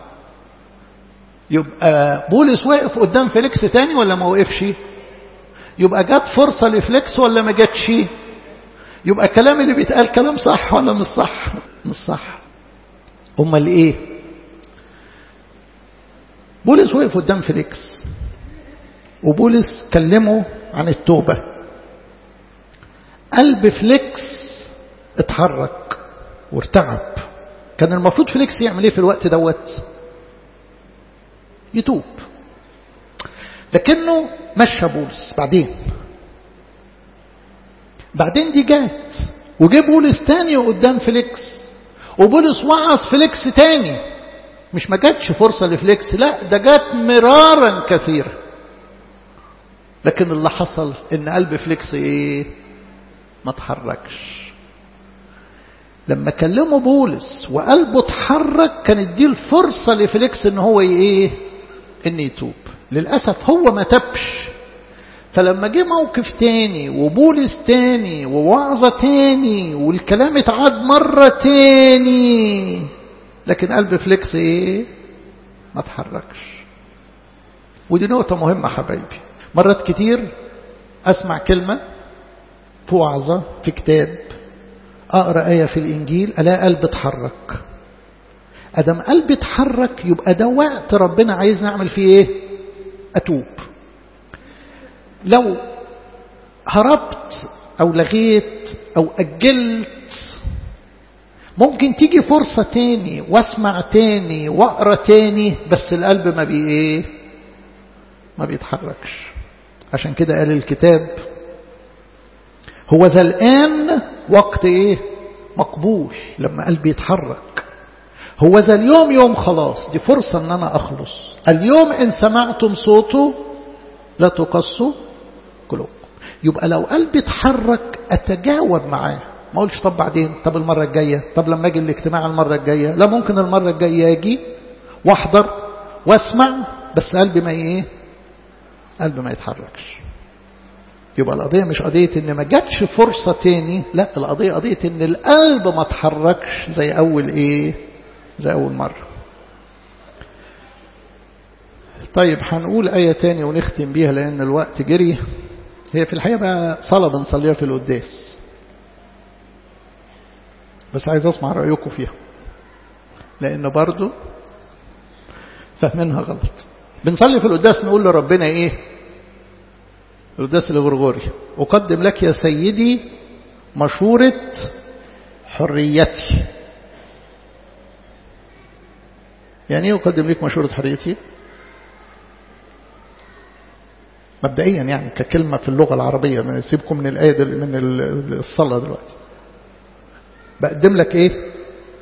يبقى بولس واقف قدام فيليكس تاني ولا ما وقفش يبقى جت فرصة لفليكس ولا ما جاتش يبقى الكلام اللي بيتقال كلام صح ولا مش صح مش صح امال ايه بولس وقف قدام فيليكس وبولس كلمه عن التوبة قلب فليكس اتحرك وارتعب كان المفروض فليكس يعمل ايه في الوقت دوت يتوب لكنه مشى بولس بعدين بعدين دي جات وجه بولس تاني قدام فليكس وبولس وعظ فليكس تاني مش ما جاتش فرصة لفليكس لا ده جات مرارا كثيرا لكن اللي حصل ان قلب فليكس ايه ما تحركش لما كلمه بولس وقلبه اتحرك كانت دي الفرصة لفليكس ان هو ايه ان يتوب للأسف هو ما تبش فلما جه موقف تاني وبولس تاني ووعظة تاني والكلام اتعاد مرة تاني لكن قلب فليكس ايه ما تحركش ودي نقطة مهمة حبايبي مرات كتير اسمع كلمة في وعظة في كتاب اقرأ آية في الانجيل الاقي قلب اتحرك ادم قلبي اتحرك يبقى ده وقت ربنا عايز نعمل فيه ايه اتوب لو هربت او لغيت او اجلت ممكن تيجي فرصة تاني واسمع تاني واقرا تاني بس القلب ما بي ايه ما بيتحركش عشان كده قال الكتاب هو ذا الآن وقت ايه مقبول لما قلبي يتحرك هو ذا اليوم يوم خلاص دي فرصة ان انا اخلص اليوم ان سمعتم صوته لا تقصوا قلوبكم يبقى لو قلبي اتحرك اتجاوب معاه ما اقولش طب بعدين طب المرة الجاية طب لما اجي الاجتماع المرة الجاية لا ممكن المرة الجاية اجي واحضر واسمع بس قلبي ما ايه قلبي ما يتحركش يبقى القضية مش قضية ان ما جاتش فرصة تاني لا القضية قضية ان القلب ما اتحركش زي اول ايه زي اول مرة طيب هنقول آية تاني ونختم بيها لأن الوقت جري هي في الحقيقة بقى صلاة بنصليها في القداس بس عايز أسمع رأيكم فيها لأن برضو فاهمينها غلط بنصلي في القداس نقول لربنا إيه القداس الغرغوري أقدم لك يا سيدي مشورة حريتي يعني ايه أقدم لك مشورة حريتي مبدئيا يعني ككلمة في اللغة العربية سيبكم من الآية من الصلاة دلوقتي بقدم لك ايه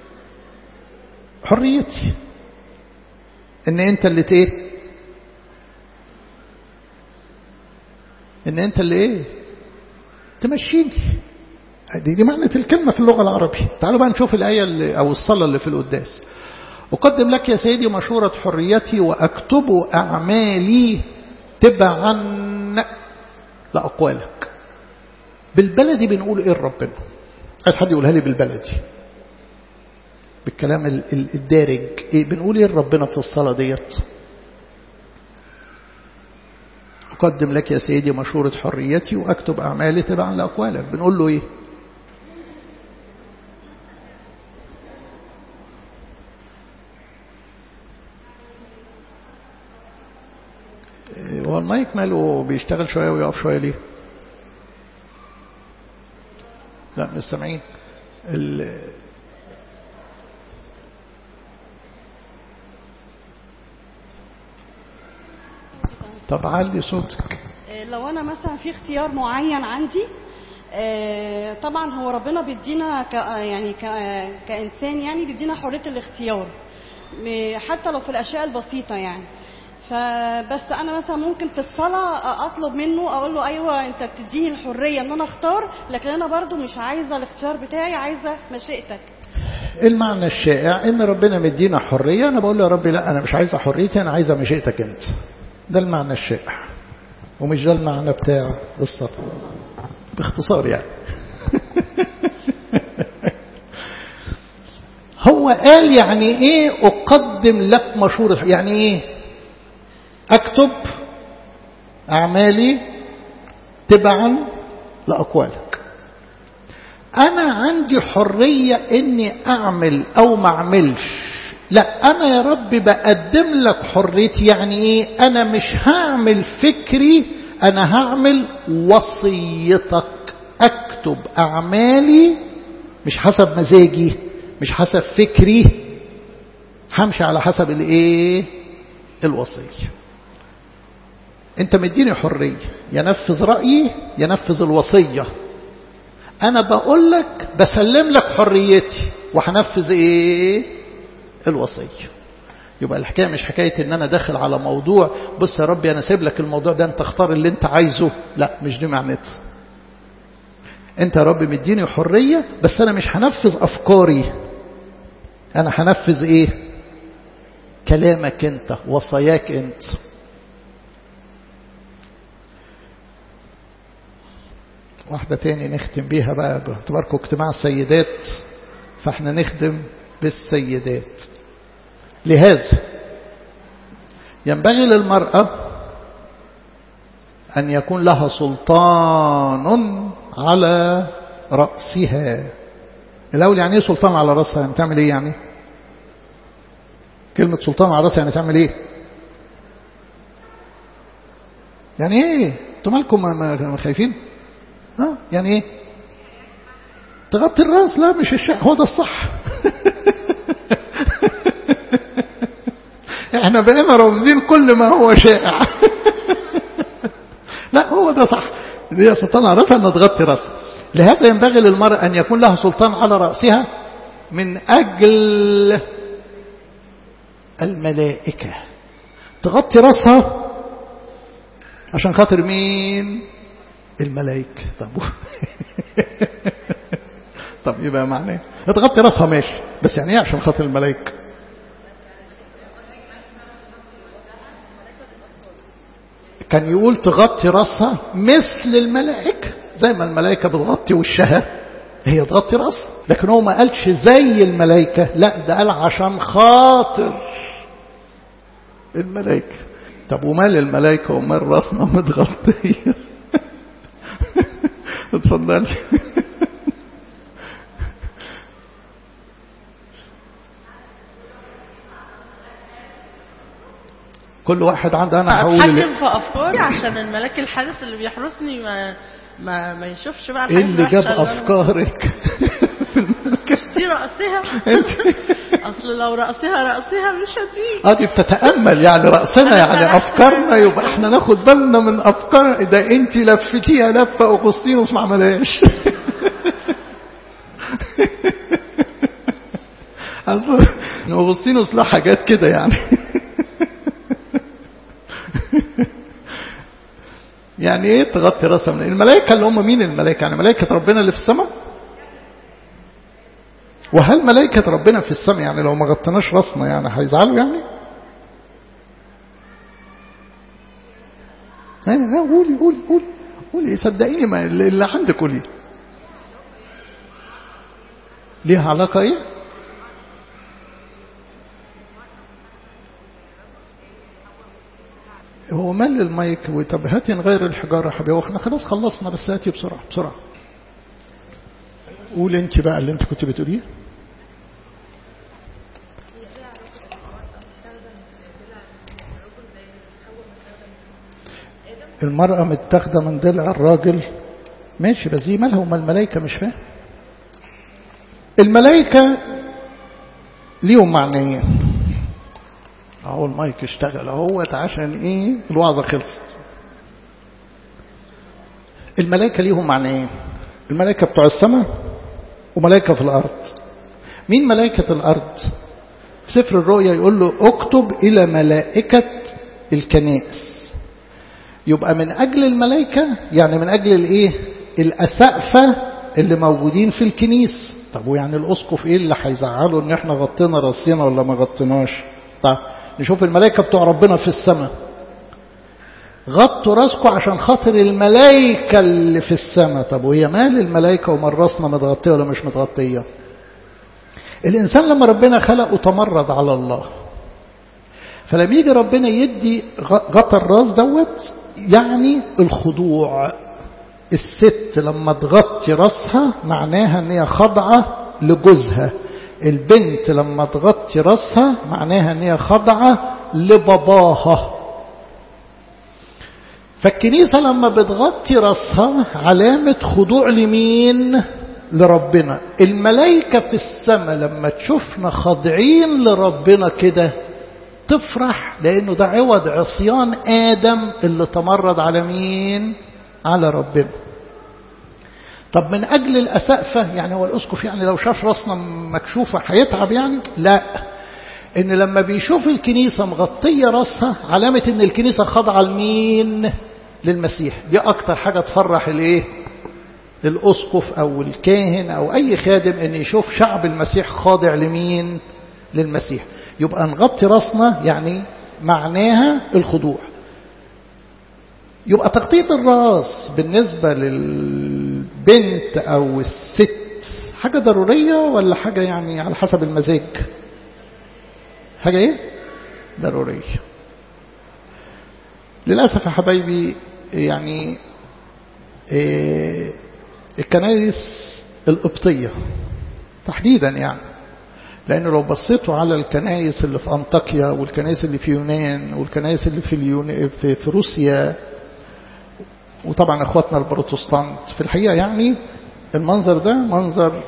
حريتي ان انت اللي ايه ان انت اللي ايه تمشيني دي, دي معنى الكلمة في اللغة العربية تعالوا بقى نشوف الآية اللي أو الصلاة اللي في القداس أقدم لك يا سيدي مشورة حريتي وأكتب أعمالي تبعا لأقوالك بالبلدي بنقول إيه ربنا عايز حد يقولها لي بالبلدي بالكلام الدارج إيه بنقول إيه ربنا في الصلاة ديت أقدم لك يا سيدي مشورة حريتي وأكتب أعمالي تبعا لأقوالك بنقول له إيه هو المايك ماله بيشتغل شوية ويقف شوية ليه لا مش سامعين ال... طب علي صوتك لو انا مثلا في اختيار معين عندي طبعا هو ربنا بيدينا ك يعني ك كانسان يعني بيدينا حريه الاختيار حتى لو في الاشياء البسيطه يعني فبس انا مثلا ممكن في الصلاه اطلب منه اقول له ايوه انت بتديني الحريه ان انا اختار لكن انا برضو مش عايزه الاختيار بتاعي عايزه مشيئتك المعنى الشائع ان ربنا مدينا حريه انا بقول له يا رب لا انا مش عايزه حريتي انا عايزه مشيئتك انت ده المعنى الشائع ومش ده المعنى بتاع الصلاه باختصار يعني هو قال يعني ايه اقدم لك مشورة يعني ايه اكتب اعمالي تبعا لاقوالك انا عندي حرية اني اعمل او ما اعملش لا انا يا رب بقدم لك حريتي يعني ايه انا مش هعمل فكري انا هعمل وصيتك اكتب اعمالي مش حسب مزاجي مش حسب فكري همشي على حسب الايه الوصيه انت مديني حريه ينفذ رايي ينفذ الوصيه انا بقول لك بسلم لك حريتي وهنفذ ايه الوصيه يبقى الحكايه مش حكايه ان انا داخل على موضوع بص يا ربي انا سيب لك الموضوع ده انت اختار اللي انت عايزه لا مش دي معناتها انت يا رب مديني حريه بس انا مش هنفذ افكاري انا هنفذ ايه كلامك انت وصاياك انت واحدة تاني نختم بيها بقى باعتباركم اجتماع السيدات فاحنا نخدم بالسيدات لهذا ينبغي للمرأة أن يكون لها سلطان على رأسها الأول يعني إيه سلطان على رأسها يعني تعمل إيه يعني كلمة سلطان على رأسها يعني تعمل إيه يعني إيه انتوا مالكم ما خايفين ها يعني إيه تغطي الرأس لا مش الشيء هو ده الصح احنا بقينا رافضين كل ما هو شائع لا هو ده صح هي سلطان على رأسها أن تغطي رأسها لهذا ينبغي للمرأة أن يكون لها سلطان على رأسها من أجل الملائكة تغطي رأسها عشان خاطر مين الملائكة طب طب يبقى معناه تغطي رأسها ماشي بس يعني ايه عشان خاطر الملائكة كان يقول تغطي رأسها مثل الملائكة زي ما الملائكة بتغطي وشها هي تغطي رأسها لكن هو ما قالش زي الملائكة لا ده قال عشان خاطر الملائكة طب ومال الملائكة ومال رأسنا متغطية اتفضل كل واحد عنده انا هقول اتحكم في افكاري عشان الملاك الحارس اللي بيحرسني ما ما, ما يشوفش بقى ايه اللي جاب افكارك دي رأسها اصل لو رأسها رأسها مش هتيجي اه دي بتتأمل يعني رأسنا يعني افكارنا يبقى احنا ناخد بالنا من افكار ده انت لفتيها لفة اغسطينوس ما عملهاش اصل اغسطينوس له حاجات كده يعني يعني ايه تغطي راسها من الملائكة اللي هم مين الملائكة يعني ملائكة ربنا اللي في السماء وهل ملائكة ربنا في السماء يعني لو ما غطيناش راسنا يعني هيزعلوا يعني قولي قولي قولي قولي صدقيني ما اللي عندك قولي ليها علاقة ايه هو مال المايك طب هاتي نغير الحجارة يا حبيبي واحنا خلاص خلصنا بس هاتي بسرعة بسرعة قول انت بقى اللي انت كنت بتقوليه المرأة متاخدة من ضلع الراجل ماشي بس دي مالها وما الملائكة مش فاهم الملائكة ليهم معنيين اهو المايك اشتغل اهوت عشان ايه الوعظة خلصت الملائكة ليهم معنيين الملائكة بتوع السماء وملائكة في الأرض مين ملائكة الأرض في سفر الرؤيا يقول له اكتب إلى ملائكة الكنائس يبقى من أجل الملائكة يعني من أجل الإيه الأسقفة اللي موجودين في الكنيس طب ويعني الأسقف إيه اللي هيزعله إن إحنا غطينا راسنا ولا ما غطيناش طب نشوف الملائكة بتوع ربنا في السماء غطوا راسكم عشان خاطر الملائكة اللي في السماء طب وهي مال الملائكة ومال راسنا متغطية ولا مش متغطية الإنسان لما ربنا خلقه تمرد على الله فلما يجي ربنا يدي غطى الراس دوت يعني الخضوع الست لما تغطي راسها معناها ان هي خاضعه لجوزها البنت لما تغطي راسها معناها ان هي خاضعه لباباها فالكنيسه لما بتغطي راسها علامه خضوع لمين لربنا الملائكه في السماء لما تشوفنا خاضعين لربنا كده تفرح لانه ده عوض عصيان ادم اللي تمرد على مين على ربنا طب من أجل الأسقفة يعني هو الأسقف يعني لو شاف راسنا مكشوفة هيتعب يعني لا إن لما بيشوف الكنيسة مغطية راسها علامة إن الكنيسة خاضعة لمين للمسيح دي أكتر حاجة تفرح الإيه الأسقف أو الكاهن أو أي خادم إن يشوف شعب المسيح خاضع لمين للمسيح يبقى نغطي راسنا يعني معناها الخضوع يبقى تغطية الراس بالنسبة للبنت أو الست حاجة ضرورية ولا حاجة يعني على حسب المزاج حاجة إيه ضرورية للأسف يا حبايبي يعني إيه الكنائس القبطية تحديدا يعني لأنه لو بصيتوا على الكنائس اللي في أنطاكيا والكنائس اللي في يونان والكنائس اللي في, اليون... في, في روسيا وطبعا اخواتنا البروتستانت في الحقيقة يعني المنظر ده منظر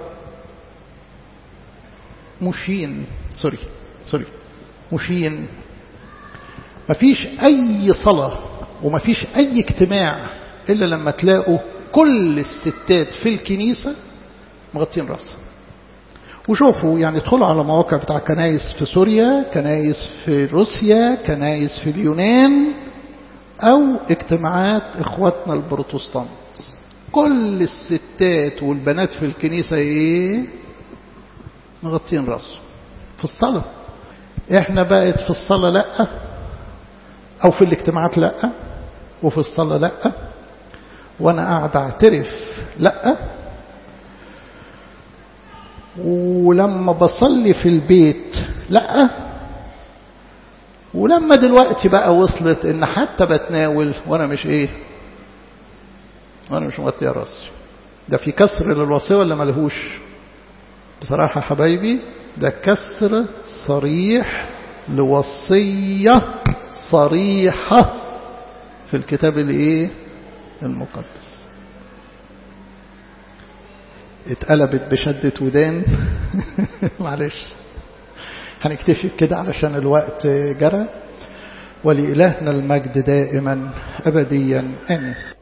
مشين سوري سوري مشين مفيش أي صلاة ومفيش أي اجتماع إلا لما تلاقوا كل الستات في الكنيسة مغطين راسها وشوفوا يعني ادخلوا على مواقع بتاع كنايس في سوريا كنايس في روسيا كنايس في اليونان أو اجتماعات إخواتنا البروتستانت كل الستات والبنات في الكنيسة إيه مغطين راسهم في الصلاة إحنا بقت في الصلاة لأ أو في الاجتماعات لأ وفي الصلاة لأ وأنا قاعد أعترف لأ ولما بصلي في البيت لأ ولما دلوقتي بقى وصلت ان حتى بتناول وانا مش ايه وانا مش مغطي راسي ده في كسر للوصية ولا ملهوش بصراحة حبايبي ده كسر صريح لوصية صريحة في الكتاب الايه المقدس اتقلبت بشدة ودان معلش هنكتفي بكده علشان الوقت جرى ولإلهنا المجد دائما أبديا آمين